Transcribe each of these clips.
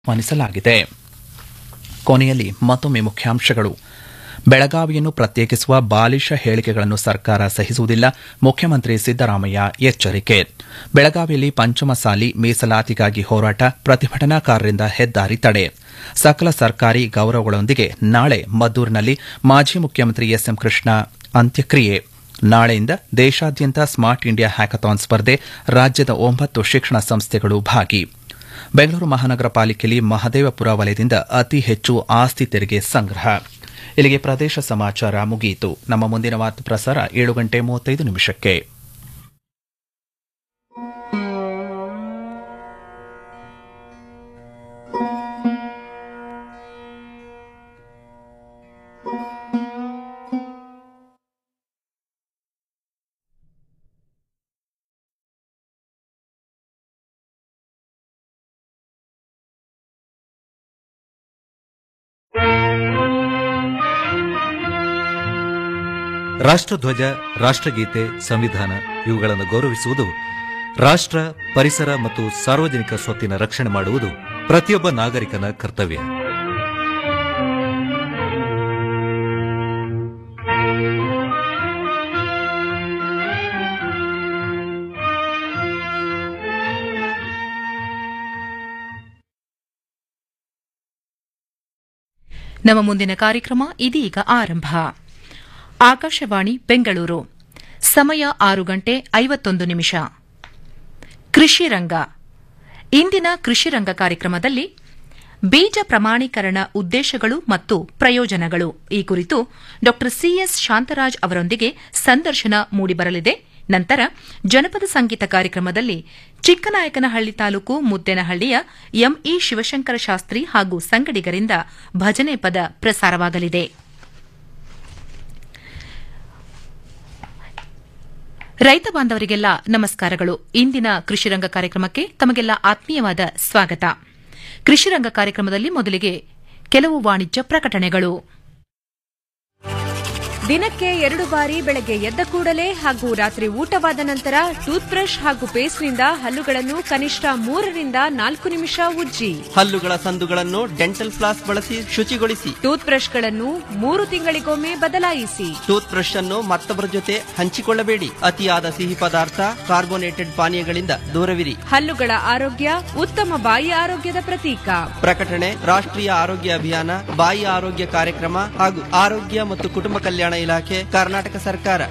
ಆಹ್ವಾನಿಸಲಾಗಿದೆ ಕೊನೆಯಲ್ಲಿ ಮತ್ತೊಮ್ಮೆ ಮುಖ್ಯಾಂಶಗಳು ಬೆಳಗಾವಿಯನ್ನು ಪ್ರತ್ಯೇಕಿಸುವ ಬಾಲಿಶ ಹೇಳಿಕೆಗಳನ್ನು ಸರ್ಕಾರ ಸಹಿಸುವುದಿಲ್ಲ ಮುಖ್ಯಮಂತ್ರಿ ಸಿದ್ದರಾಮಯ್ಯ ಎಚ್ಚರಿಕೆ ಬೆಳಗಾವಿಯಲ್ಲಿ ಪಂಚಮಸಾಲಿ ಮೀಸಲಾತಿಗಾಗಿ ಹೋರಾಟ ಪ್ರತಿಭಟನಾಕಾರರಿಂದ ಹೆದ್ದಾರಿ ತಡೆ ಸಕಲ ಸರ್ಕಾರಿ ಗೌರವಗಳೊಂದಿಗೆ ನಾಳೆ ಮದ್ದೂರಿನಲ್ಲಿ ಮಾಜಿ ಮುಖ್ಯಮಂತ್ರಿ ಎಸ್ಎಂ ಕೃಷ್ಣ ಅಂತ್ಯಕ್ರಿಯೆ ನಾಳೆಯಿಂದ ದೇಶಾದ್ಯಂತ ಸ್ಮಾರ್ಟ್ ಇಂಡಿಯಾ ಹ್ಯಾಕಥಾನ್ ಸ್ಪರ್ಧೆ ರಾಜ್ಯದ ಒಂಬತ್ತು ಶಿಕ್ಷಣ ಸಂಸ್ಥೆಗಳು ಭಾಗಿ ಬೆಂಗಳೂರು ಮಹಾನಗರ ಪಾಲಿಕೆಯಲ್ಲಿ ಮಹದೇವಪುರ ವಲಯದಿಂದ ಅತಿ ಹೆಚ್ಚು ಆಸ್ತಿ ತೆರಿಗೆ ಸಂಗ್ರಹ ಇಲ್ಲಿಗೆ ಪ್ರದೇಶ ಸಮಾಚಾರ ಮುಗಿಯಿತು ನಮ್ಮ ಮುಂದಿನ ವಾರ್ತಾ ಪ್ರಸಾರ ಏಳು ಗಂಟೆ ಮೂವತ್ತೈದು ನಿಮಿಷಕ್ಕೆ ರಾಷ್ಟ್ರಧ್ವಜ ರಾಷ್ಟ್ರಗೀತೆ ಸಂವಿಧಾನ ಇವುಗಳನ್ನು ಗೌರವಿಸುವುದು ರಾಷ್ಟ್ರ ಪರಿಸರ ಮತ್ತು ಸಾರ್ವಜನಿಕ ಸ್ವತ್ತಿನ ರಕ್ಷಣೆ ಮಾಡುವುದು ಪ್ರತಿಯೊಬ್ಬ ನಾಗರಿಕನ ಕರ್ತವ್ಯ ನಮ್ಮ ಮುಂದಿನ ಕಾರ್ಯಕ್ರಮ ಇದೀಗ ಆರಂಭ ಆಕಾಶವಾಣಿ ಬೆಂಗಳೂರು ಸಮಯ ಆರು ಗಂಟೆ ಐವತ್ತೊಂದು ನಿಮಿಷ ಕೃಷಿ ರಂಗ ಇಂದಿನ ಕೃಷಿ ರಂಗ ಕಾರ್ಯಕ್ರಮದಲ್ಲಿ ಬೀಜ ಪ್ರಮಾಣೀಕರಣ ಉದ್ದೇಶಗಳು ಮತ್ತು ಪ್ರಯೋಜನಗಳು ಈ ಕುರಿತು ಡಾ ಸಿಎಸ್ ಶಾಂತರಾಜ್ ಅವರೊಂದಿಗೆ ಸಂದರ್ಶನ ಮೂಡಿಬರಲಿದೆ ನಂತರ ಜನಪದ ಸಂಗೀತ ಕಾರ್ಯಕ್ರಮದಲ್ಲಿ ಚಿಕ್ಕನಾಯಕನಹಳ್ಳಿ ತಾಲೂಕು ಮುದ್ದೇನಹಳ್ಳಿಯ ಎಂಇ ಶಿವಶಂಕರ ಶಾಸ್ತ್ರಿ ಹಾಗೂ ಸಂಗಡಿಗರಿಂದ ಭಜನೆ ಪದ ಪ್ರಸಾರವಾಗಲಿದೆ ರೈತ ಬಾಂಧವರಿಗೆಲ್ಲ ನಮಸ್ಕಾರಗಳು ಇಂದಿನ ಕೃಷಿರಂಗ ಕಾರ್ಯಕ್ರಮಕ್ಕೆ ತಮಗೆಲ್ಲ ಆತ್ಮೀಯವಾದ ಸ್ವಾಗತ ಕೃಷಿರಂಗ ಕಾರ್ಯಕ್ರಮದಲ್ಲಿ ಮೊದಲಿಗೆ ಕೆಲವು ವಾಣಿಜ್ಯ ಪ್ರಕಟಣೆಗಳು ದಿನಕ್ಕೆ ಎರಡು ಬಾರಿ ಬೆಳಗ್ಗೆ ಎದ್ದ ಕೂಡಲೇ ಹಾಗೂ ರಾತ್ರಿ ಊಟವಾದ ನಂತರ ಟೂತ್ ಬ್ರಷ್ ಹಾಗೂ ಪೇಸ್ಟ್ನಿಂದ ಹಲ್ಲುಗಳನ್ನು ಕನಿಷ್ಠ ಮೂರರಿಂದ ನಾಲ್ಕು ನಿಮಿಷ ಉಜ್ಜಿ ಹಲ್ಲುಗಳ ಸಂದುಗಳನ್ನು ಡೆಂಟಲ್ ಫ್ಲಾಸ್ ಬಳಸಿ ಶುಚಿಗೊಳಿಸಿ ಟೂತ್ ಬ್ರಷ್ಗಳನ್ನು ಮೂರು ತಿಂಗಳಿಗೊಮ್ಮೆ ಬದಲಾಯಿಸಿ ಟೂತ್ ಬ್ರಷ್ ಅನ್ನು ಮತ್ತೊಬ್ಬರ ಜೊತೆ ಹಂಚಿಕೊಳ್ಳಬೇಡಿ ಅತಿಯಾದ ಸಿಹಿ ಪದಾರ್ಥ ಕಾರ್ಬೋನೇಟೆಡ್ ಪಾನೀಯಗಳಿಂದ ದೂರವಿರಿ ಹಲ್ಲುಗಳ ಆರೋಗ್ಯ ಉತ್ತಮ ಬಾಯಿ ಆರೋಗ್ಯದ ಪ್ರತೀಕ ಪ್ರಕಟಣೆ ರಾಷ್ಟ್ರೀಯ ಆರೋಗ್ಯ ಅಭಿಯಾನ ಬಾಯಿ ಆರೋಗ್ಯ ಕಾರ್ಯಕ್ರಮ ಹಾಗೂ ಆರೋಗ್ಯ ಮತ್ತು ಕುಟುಂಬ ಕಲ್ಯಾಣ ಇಲಾಖೆ ಕರ್ನಾಟಕ ಸರ್ಕಾರ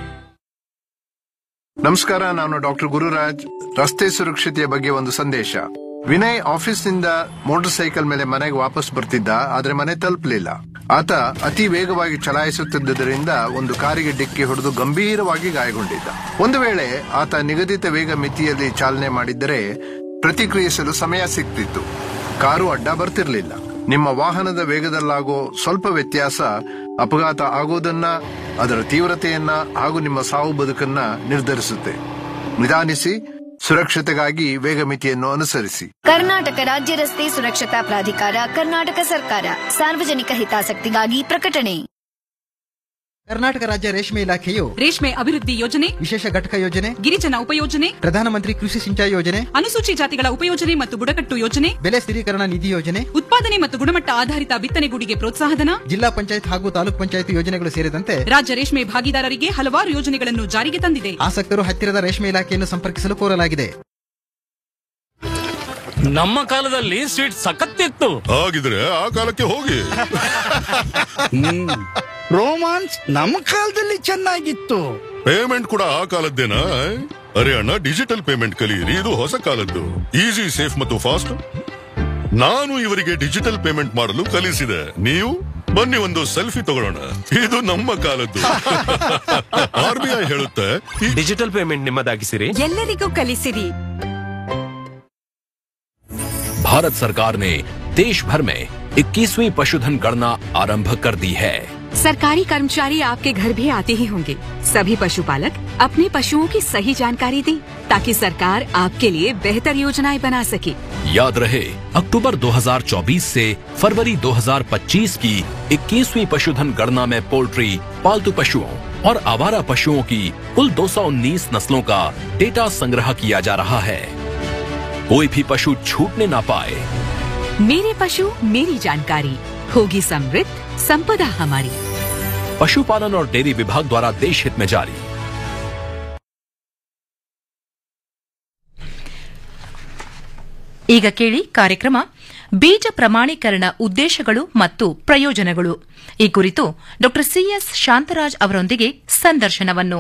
ನಮಸ್ಕಾರ ನಾನು ಡಾಕ್ಟರ್ ಗುರುರಾಜ್ ರಸ್ತೆ ಸುರಕ್ಷತೆಯ ಬಗ್ಗೆ ಒಂದು ಸಂದೇಶ ವಿನಯ್ ಆಫೀಸ್ನಿಂದ ಮೋಟಾರ್ ಸೈಕಲ್ ಮೇಲೆ ಮನೆಗೆ ವಾಪಸ್ ಬರ್ತಿದ್ದ ಆದ್ರೆ ಮನೆ ತಲುಪಲಿಲ್ಲ ಆತ ಅತಿ ವೇಗವಾಗಿ ಚಲಾಯಿಸುತ್ತಿದ್ದರಿಂದ ಒಂದು ಕಾರಿಗೆ ಡಿಕ್ಕಿ ಹೊಡೆದು ಗಂಭೀರವಾಗಿ ಗಾಯಗೊಂಡಿದ್ದ ಒಂದು ವೇಳೆ ಆತ ನಿಗದಿತ ವೇಗ ಮಿತಿಯಲ್ಲಿ ಚಾಲನೆ ಮಾಡಿದ್ದರೆ ಪ್ರತಿಕ್ರಿಯಿಸಲು ಸಮಯ ಸಿಗ್ತಿತ್ತು ಕಾರು ಅಡ್ಡ ಬರ್ತಿರ್ಲಿಲ್ಲ ನಿಮ್ಮ ವಾಹನದ ವೇಗದಲ್ಲಾಗೋ ಸ್ವಲ್ಪ ವ್ಯತ್ಯಾಸ ಅಪಘಾತ ಆಗೋದನ್ನ ಅದರ ತೀವ್ರತೆಯನ್ನ ಹಾಗೂ ನಿಮ್ಮ ಸಾವು ಬದುಕನ್ನ ನಿರ್ಧರಿಸುತ್ತೆ ನಿಧಾನಿಸಿ ಸುರಕ್ಷತೆಗಾಗಿ ವೇಗ ಮಿತಿಯನ್ನು ಅನುಸರಿಸಿ ಕರ್ನಾಟಕ ರಾಜ್ಯ ರಸ್ತೆ ಸುರಕ್ಷತಾ ಪ್ರಾಧಿಕಾರ ಕರ್ನಾಟಕ ಸರ್ಕಾರ ಸಾರ್ವಜನಿಕ ಹಿತಾಸಕ್ತಿಗಾಗಿ ಪ್ರಕಟಣೆ ಕರ್ನಾಟಕ ರಾಜ್ಯ ರೇಷ್ಮೆ ಇಲಾಖೆಯು ರೇಷ್ಮೆ ಅಭಿವೃದ್ಧಿ ಯೋಜನೆ ವಿಶೇಷ ಘಟಕ ಯೋಜನೆ ಗಿರಿಜನ ಉಪಯೋಜನೆ ಪ್ರಧಾನಮಂತ್ರಿ ಕೃಷಿ ಸಿಂಚಾಯಿ ಯೋಜನೆ ಅನುಸೂಚಿ ಜಾತಿಗಳ ಉಪಯೋಜನೆ ಮತ್ತು ಬುಡಕಟ್ಟು ಯೋಜನೆ ಬೆಲೆ ಸ್ಥಿರೀಕರಣ ನಿಧಿ ಯೋಜನೆ ಉತ್ಪಾದನೆ ಮತ್ತು ಗುಣಮಟ್ಟ ಆಧಾರಿತ ಬಿತ್ತನೆಗೂಡಿಗೆ ಪ್ರೋತ್ಸಾಹಧನ ಜಿಲ್ಲಾ ಪಂಚಾಯತ್ ಹಾಗೂ ತಾಲೂಕ್ ಪಂಚಾಯತ್ ಯೋಜನೆಗಳು ಸೇರಿದಂತೆ ರಾಜ್ಯ ರೇಷ್ಮೆ ಭಾಗಿದಾರರಿಗೆ ಹಲವಾರು ಯೋಜನೆಗಳನ್ನು ಜಾರಿಗೆ ತಂದಿದೆ ಆಸಕ್ತರು ಹತ್ತಿರದ ರೇಷ್ಮೆ ಇಲಾಖೆಯನ್ನು ಸಂಪರ್ಕಿಸಲು ಕೋರಲಾಗಿದೆ ನಮ್ಮ ಕಾಲದಲ್ಲಿ ಸ್ವೀಟ್ ಸಖತ್ತಿತ್ತು ಹಾಗಿದ್ರೆ ಆ ಕಾಲಕ್ಕೆ ಹೋಗಿ ರೋಮಾನ್ಸ್ ನಮ್ಮ ಕಾಲದಲ್ಲಿ ಚೆನ್ನಾಗಿತ್ತು ಪೇಮೆಂಟ್ ಕೂಡ ಆ ಕಾಲದ್ದೇನಾ ಅರೆ ಅಣ್ಣ ಡಿಜಿಟಲ್ ಪೇಮೆಂಟ್ ಕಲಿಯಿರಿ ಇದು ಹೊಸ ಕಾಲದ್ದು ಈಸಿ ಸೇಫ್ ಮತ್ತು ಫಾಸ್ಟ್ ನಾನು ಇವರಿಗೆ ಡಿಜಿಟಲ್ ಪೇಮೆಂಟ್ ಮಾಡಲು ಕಲಿಸಿದೆ ನೀವು ಬನ್ನಿ ಒಂದು ಸೆಲ್ಫಿ ತಗೊಳ್ಳೋಣ ಇದು ನಮ್ಮ ಕಾಲದ್ದು ಆರ್ ಬಿ ಐ ಹೇಳುತ್ತೆ ಡಿಜಿಟಲ್ ಪೇಮೆಂಟ್ ನಿಮ್ಮದಾಗಿಸಿರಿ ಎಲ್ಲರಿಗೂ ಕಲಿಸಿರಿ भारत सरकार ने देश भर में 21वीं पशुधन गणना आरंभ कर दी है सरकारी कर्मचारी आपके घर भी आते ही होंगे सभी पशुपालक अपने पशुओं की सही जानकारी दें ताकि सरकार आपके लिए बेहतर योजनाएं बना सके याद रहे अक्टूबर 2024 से फरवरी 2025 की 21वीं पशुधन गणना में पोल्ट्री पालतू पशुओं और आवारा पशुओं की कुल 219 नस्लों का डेटा संग्रह किया जा रहा है कोई भी पशु छूटने ना पाए मेरे पशु मेरी जानकारी होगी समृद्ध संपदा हमारी पशुपालन और डेयरी विभाग द्वारा देश हित में जारी ಈಗ ಕೇಳಿ ಕಾರ್ಯಕ್ರಮ ಬೀಜ ಪ್ರಮಾಣೀಕರಣ ಉದ್ದೇಶಗಳು ಮತ್ತು ಪ್ರಯೋಜನಗಳು ಈ ಕುರಿತು ಡಾ ಸಿಎಸ್ ಶಾಂತರಾಜ್ ಅವರೊಂದಿಗೆ ಸಂದರ್ಶನವನ್ನು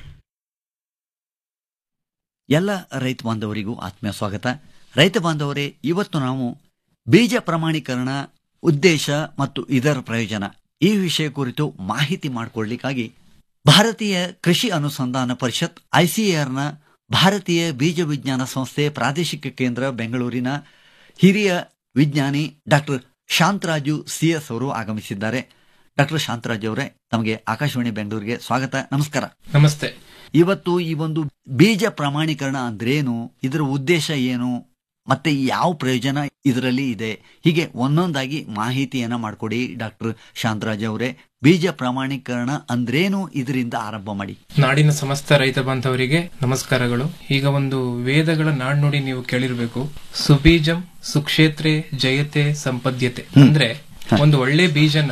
ಎಲ್ಲ ರೈತ ಬಾಂಧವರಿಗೂ ಆತ್ಮೀಯ ಸ್ವಾಗತ ರೈತ ಬಾಂಧವರೇ ಇವತ್ತು ನಾವು ಬೀಜ ಪ್ರಮಾಣೀಕರಣ ಉದ್ದೇಶ ಮತ್ತು ಇದರ ಪ್ರಯೋಜನ ಈ ವಿಷಯ ಕುರಿತು ಮಾಹಿತಿ ಮಾಡಿಕೊಳ್ಳಿಕ್ಕಾಗಿ ಭಾರತೀಯ ಕೃಷಿ ಅನುಸಂಧಾನ ಪರಿಷತ್ ಐಸಿಎಆರ್ನ ಭಾರತೀಯ ಬೀಜ ವಿಜ್ಞಾನ ಸಂಸ್ಥೆ ಪ್ರಾದೇಶಿಕ ಕೇಂದ್ರ ಬೆಂಗಳೂರಿನ ಹಿರಿಯ ವಿಜ್ಞಾನಿ ಡಾಕ್ಟರ್ ಶಾಂತರಾಜು ಸಿಎಸ್ ಅವರು ಆಗಮಿಸಿದ್ದಾರೆ ಡಾಕ್ಟರ್ ಶಾಂತರಾಜ್ ಅವರೇ ತಮಗೆ ಆಕಾಶವಾಣಿ ಬೆಂಗಳೂರಿಗೆ ಸ್ವಾಗತ ನಮಸ್ಕಾರ ನಮಸ್ತೆ ಇವತ್ತು ಈ ಒಂದು ಬೀಜ ಪ್ರಮಾಣೀಕರಣ ಅಂದ್ರೇನು ಇದರ ಉದ್ದೇಶ ಏನು ಮತ್ತೆ ಯಾವ ಪ್ರಯೋಜನ ಇದರಲ್ಲಿ ಇದೆ ಹೀಗೆ ಒಂದೊಂದಾಗಿ ಮಾಹಿತಿಯನ್ನ ಮಾಡಿಕೊಡಿ ಡಾಕ್ಟರ್ ಶಾಂತರಾಜ್ ಅವರೇ ಬೀಜ ಪ್ರಮಾಣೀಕರಣ ಅಂದ್ರೇನು ಇದರಿಂದ ಆರಂಭ ಮಾಡಿ ನಾಡಿನ ಸಮಸ್ತ ರೈತ ಬಾಂಧವರಿಗೆ ನಮಸ್ಕಾರಗಳು ಈಗ ಒಂದು ವೇದಗಳ ನಾಡ್ನುಡಿ ನೀವು ಕೇಳಿರ್ಬೇಕು ಸುಬೀಜಂ ಸುಕ್ಷೇತ್ರೆ ಜಯತೆ ಸಂಪದ್ಯತೆ ಅಂದ್ರೆ ಒಂದು ಒಳ್ಳೆ ಬೀಜನ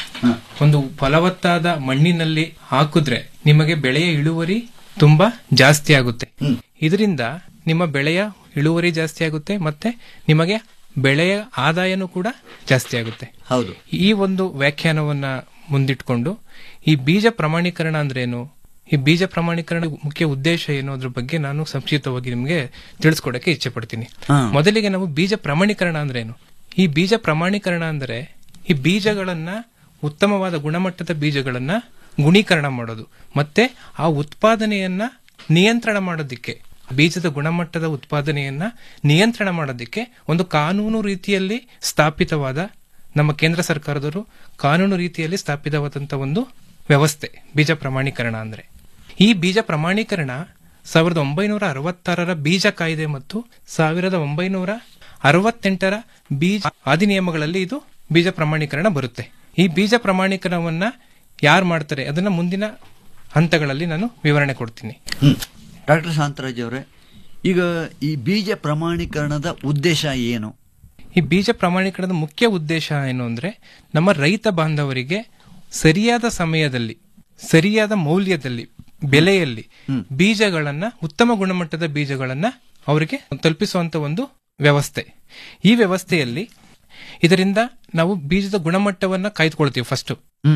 ಒಂದು ಫಲವತ್ತಾದ ಮಣ್ಣಿನಲ್ಲಿ ಹಾಕಿದ್ರೆ ನಿಮಗೆ ಬೆಳೆಯ ಇಳುವರಿ ತುಂಬಾ ಜಾಸ್ತಿ ಆಗುತ್ತೆ ಇದರಿಂದ ನಿಮ್ಮ ಬೆಳೆಯ ಇಳುವರಿ ಜಾಸ್ತಿ ಆಗುತ್ತೆ ಮತ್ತೆ ನಿಮಗೆ ಬೆಳೆಯ ಆದಾಯನೂ ಕೂಡ ಜಾಸ್ತಿ ಆಗುತ್ತೆ ಹೌದು ಈ ಒಂದು ವ್ಯಾಖ್ಯಾನವನ್ನ ಮುಂದಿಟ್ಕೊಂಡು ಈ ಬೀಜ ಪ್ರಮಾಣೀಕರಣ ಅಂದ್ರೇನು ಈ ಬೀಜ ಪ್ರಮಾಣೀಕರಣ ಮುಖ್ಯ ಉದ್ದೇಶ ಏನು ಅದ್ರ ಬಗ್ಗೆ ನಾನು ಸಂಕ್ಷಿಪ್ತವಾಗಿ ನಿಮಗೆ ತಿಳಿಸ್ಕೊಡಕ್ಕೆ ಇಚ್ಛೆ ಪಡ್ತೀನಿ ಹಾ. ಮೊದಲಿಗೆ ನಾವು ಬೀಜ ಪ್ರಮಾಣೀಕರಣ ಅಂದ್ರೇನು ಈ ಬೀಜ ಪ್ರಮಾಣೀಕರಣ ಅಂದ್ರೆ ಈ ಬೀಜಗಳನ್ನ ಉತ್ತಮವಾದ ಗುಣಮಟ್ಟದ ಬೀಜಗಳನ್ನ ಗುಣೀಕರಣ ಮಾಡೋದು ಮತ್ತೆ ಆ ಉತ್ಪಾದನೆಯನ್ನ ನಿಯಂತ್ರಣ ಮಾಡೋದಿಕ್ಕೆ ಬೀಜದ ಗುಣಮಟ್ಟದ ಉತ್ಪಾದನೆಯನ್ನ ನಿಯಂತ್ರಣ ಮಾಡೋದಿಕ್ಕೆ ಒಂದು ಕಾನೂನು ರೀತಿಯಲ್ಲಿ ಸ್ಥಾಪಿತವಾದ ನಮ್ಮ ಕೇಂದ್ರ ಸರ್ಕಾರದವರು ಕಾನೂನು ರೀತಿಯಲ್ಲಿ ಸ್ಥಾಪಿತವಾದಂತ ಒಂದು ವ್ಯವಸ್ಥೆ ಬೀಜ ಪ್ರಮಾಣೀಕರಣ ಅಂದ್ರೆ ಈ ಬೀಜ ಪ್ರಮಾಣೀಕರಣ ಸಾವಿರದ ಒಂಬೈನೂರ ಅರವತ್ತಾರರ ಬೀಜ ಕಾಯ್ದೆ ಮತ್ತು ಸಾವಿರದ ಒಂಬೈನೂರ ಅರವತ್ತೆಂಟರ ಬೀಜ ಅಧಿನಿಯಮಗಳಲ್ಲಿ ಇದು ಬೀಜ ಪ್ರಮಾಣೀಕರಣ ಬರುತ್ತೆ ಈ ಬೀಜ ಪ್ರಮಾಣೀಕರಣವನ್ನ ಯಾರು ಮಾಡ್ತಾರೆ ಅದನ್ನ ಮುಂದಿನ ಹಂತಗಳಲ್ಲಿ ನಾನು ವಿವರಣೆ ಕೊಡ್ತೀನಿ ಡಾಕ್ಟರ್ ಶಾಂತರಾಜ್ ಅವರೇ ಈಗ ಈ ಬೀಜ ಪ್ರಮಾಣೀಕರಣದ ಉದ್ದೇಶ ಏನು ಈ ಬೀಜ ಪ್ರಮಾಣೀಕರಣದ ಮುಖ್ಯ ಉದ್ದೇಶ ಏನು ಅಂದ್ರೆ ನಮ್ಮ ರೈತ ಬಾಂಧವರಿಗೆ ಸರಿಯಾದ ಸಮಯದಲ್ಲಿ ಸರಿಯಾದ ಮೌಲ್ಯದಲ್ಲಿ ಬೆಲೆಯಲ್ಲಿ ಬೀಜಗಳನ್ನ ಉತ್ತಮ ಗುಣಮಟ್ಟದ ಬೀಜಗಳನ್ನ ಅವರಿಗೆ ತಲುಪಿಸುವಂತ ಒಂದು ವ್ಯವಸ್ಥೆ ಈ ವ್ಯವಸ್ಥೆಯಲ್ಲಿ ಇದರಿಂದ ನಾವು ಬೀಜದ ಗುಣಮಟ್ಟವನ್ನ ಕಾಯ್ದುಕೊಳ್ತೀವಿ ಫಸ್ಟ್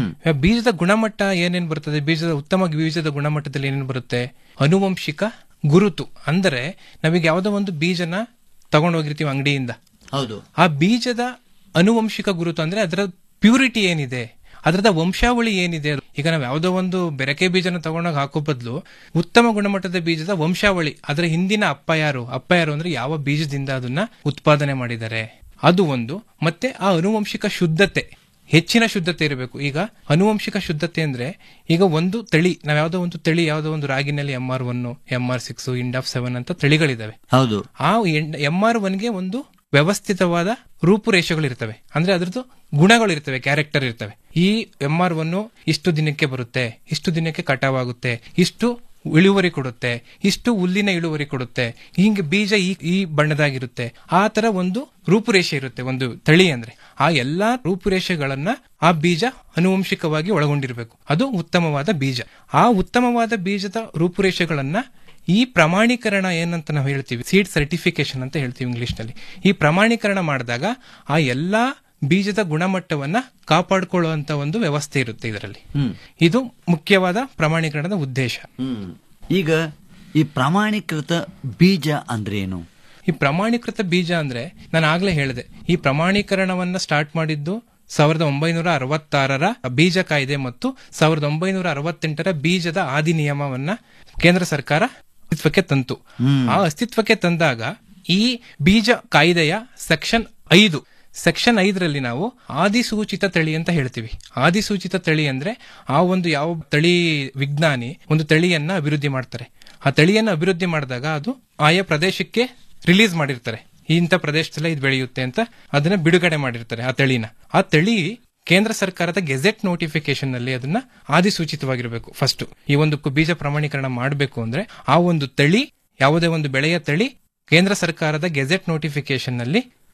ಬೀಜದ ಗುಣಮಟ್ಟ ಏನೇನ್ ಬರ್ತದೆ ಬೀಜದ ಉತ್ತಮ ಬೀಜದ ಗುಣಮಟ್ಟದಲ್ಲಿ ಏನೇನು ಬರುತ್ತೆ ಅನುವಂಶಿಕ ಗುರುತು ಅಂದರೆ ನಾವೀಗ ಯಾವುದೋ ಒಂದು ಬೀಜನ ತಗೊಂಡೋಗಿರ್ತೀವಿ ಅಂಗಡಿಯಿಂದ ಹೌದು ಆ ಬೀಜದ ಅನುವಂಶಿಕ ಗುರುತು ಅಂದ್ರೆ ಅದರ ಪ್ಯೂರಿಟಿ ಏನಿದೆ ಅದರದ ವಂಶಾವಳಿ ಏನಿದೆ ಈಗ ನಾವು ಯಾವುದೋ ಒಂದು ಬೆರಕೆ ಬೀಜನ ತಗೊಂಡೋಗಿ ಹಾಕೋ ಬದಲು ಉತ್ತಮ ಗುಣಮಟ್ಟದ ಬೀಜದ ವಂಶಾವಳಿ ಅದರ ಹಿಂದಿನ ಅಪ್ಪ ಯಾರು ಅಪ್ಪ ಯಾರು ಅಂದ್ರೆ ಯಾವ ಬೀಜದಿಂದ ಅದನ್ನ ಉತ್ಪಾದನೆ ಮಾಡಿದ್ದಾರೆ ಅದು ಒಂದು ಮತ್ತೆ ಆ ಅನುವಂಶಿಕ ಶುದ್ಧತೆ ಹೆಚ್ಚಿನ ಶುದ್ಧತೆ ಇರಬೇಕು ಈಗ ಅನುವಂಶಿಕ ಶುದ್ಧತೆ ಅಂದ್ರೆ ಈಗ ಒಂದು ತಳಿ ನಾವ್ ಯಾವ್ದೋ ಒಂದು ತಳಿ ಯಾವ್ದೋ ಒಂದು ರಾಗಿನಲ್ಲಿ M R one M R six and of seven ಅಂತ ತಳಿಗಳಿದಾವೆ ಹೌದು ಆ ಎಂ ಆರ್ ಒನ್ಗೆ ಒಂದು ವ್ಯವಸ್ಥಿತವಾದ ರೂಪುರೇಷೆಗಳಿರ್ತವೆ ಅಂದ್ರೆ ಅದ್ರದ್ದು ಗುಣಗಳಿರ್ತವೆ ಕ್ಯಾರೆಕ್ಟರ್ ಇರ್ತವೆ ಈ ಎಂ ಆರ್ ಒನ್ ಇಷ್ಟು ದಿನಕ್ಕೆ ಬರುತ್ತೆ ಇಷ್ಟು ದಿನಕ್ಕೆ ಕಟಾವಾಗುತ್ತೆ ಇಷ್ಟು ಇಳುವರಿ ಕೊಡುತ್ತೆ ಇಷ್ಟು ಹುಲ್ಲಿನ ಇಳುವರಿ ಕೊಡುತ್ತೆ ಹಿಂಗೆ ಬೀಜ ಈ ಈ ಬಣ್ಣದಾಗಿರುತ್ತೆ ಆ ತರ ಒಂದು ರೂಪುರೇಷೆ ಇರುತ್ತೆ ಒಂದು ತಳಿ ಅಂದ್ರೆ ಆ ಎಲ್ಲಾ ರೂಪುರೇಷೆಗಳನ್ನ ಆ ಬೀಜ ಅನುವಂಶಿಕವಾಗಿ ಒಳಗೊಂಡಿರಬೇಕು ಅದು ಉತ್ತಮವಾದ ಬೀಜ ಆ ಉತ್ತಮವಾದ ಬೀಜದ ರೂಪುರೇಷೆಗಳನ್ನ ಈ ಪ್ರಮಾಣೀಕರಣ ಏನಂತ ನಾವು ಹೇಳ್ತೀವಿ ಸೀಡ್ ಸರ್ಟಿಫಿಕೇಶನ್ ಅಂತ ಹೇಳ್ತೀವಿ ಇಂಗ್ಲಿಷ್ ನಲ್ಲಿ ಈ ಪ್ರಮಾಣೀಕರಣ ಮಾಡಿದಾಗ ಆ ಎಲ್ಲಾ ಬೀಜದ ಗುಣಮಟ್ಟವನ್ನ ಕಾಪಾಡಿಕೊಳ್ಳುವಂತ ಒಂದು ವ್ಯವಸ್ಥೆ ಇರುತ್ತೆ ಇದರಲ್ಲಿ ಇದು ಮುಖ್ಯವಾದ ಪ್ರಮಾಣೀಕರಣದ ಉದ್ದೇಶ ಈಗ ಈ ಪ್ರಮಾಣೀಕೃತ ಬೀಜ ಅಂದ್ರೇನು ಈ ಪ್ರಮಾಣೀಕೃತ ಬೀಜ ಅಂದ್ರೆ ನಾನು ಆಗ್ಲೇ ಹೇಳಿದೆ ಈ ಪ್ರಮಾಣೀಕರಣವನ್ನ ಸ್ಟಾರ್ಟ್ ಮಾಡಿದ್ದು ಸಾವಿರದ ಒಂಬೈನೂರ ಅರವತ್ತಾರರ ಬೀಜ ಕಾಯ್ದೆ ಮತ್ತು ಸಾವಿರದ ಒಂಬೈನೂರ ಅರವತ್ತೆಂಟರ ಬೀಜದ ಅಧಿನಿಯಮವನ್ನ ಕೇಂದ್ರ ಸರ್ಕಾರ ಅಸ್ತಿತ್ವಕ್ಕೆ ತಂತು ಆ ಅಸ್ತಿತ್ವಕ್ಕೆ ತಂದಾಗ ಈ ಬೀಜ ಕಾಯ್ದೆಯ ಸೆಕ್ಷನ್ ಐದು ಸೆಕ್ಷನ್ ಐದರಲ್ಲಿ ನಾವು ಆದಿಸೂಚಿತ ತಳಿ ಅಂತ ಹೇಳ್ತೀವಿ ಆದಿಸೂಚಿತ ತಳಿ ಅಂದ್ರೆ ಆ ಒಂದು ಯಾವ ತಳಿ ವಿಜ್ಞಾನಿ ಒಂದು ತಳಿಯನ್ನ ಅಭಿವೃದ್ಧಿ ಮಾಡ್ತಾರೆ ಆ ತಳಿಯನ್ನ ಅಭಿವೃದ್ಧಿ ಮಾಡಿದಾಗ ಅದು ಆಯಾ ಪ್ರದೇಶಕ್ಕೆ ರಿಲೀಸ್ ಮಾಡಿರ್ತಾರೆ ಇಂಥ ಪ್ರದೇಶದಲ್ಲೇ ಇದು ಬೆಳೆಯುತ್ತೆ ಅಂತ ಅದನ್ನ ಬಿಡುಗಡೆ ಮಾಡಿರ್ತಾರೆ ಆ ತಳಿನ ಆ ತಳಿ ಕೇಂದ್ರ ಸರ್ಕಾರದ ಗೆಜೆಟ್ ನೋಟಿಫಿಕೇಶನ್ ನಲ್ಲಿ ಅದನ್ನ ಆದಿಸೂಚಿತವಾಗಿರಬೇಕು ಫಸ್ಟ್ ಈ ಒಂದು ಬೀಜ ಪ್ರಮಾಣೀಕರಣ ಮಾಡಬೇಕು ಅಂದ್ರೆ ಆ ಒಂದು ತಳಿ ಯಾವುದೇ ಒಂದು ಬೆಳೆಯ ತಳಿ ಕೇಂದ್ರ ಸರ್ಕಾರದ ಗೆಜೆಟ್ ನೋಟಿಫಿಕೇಶನ್ ನಲ್ಲಿ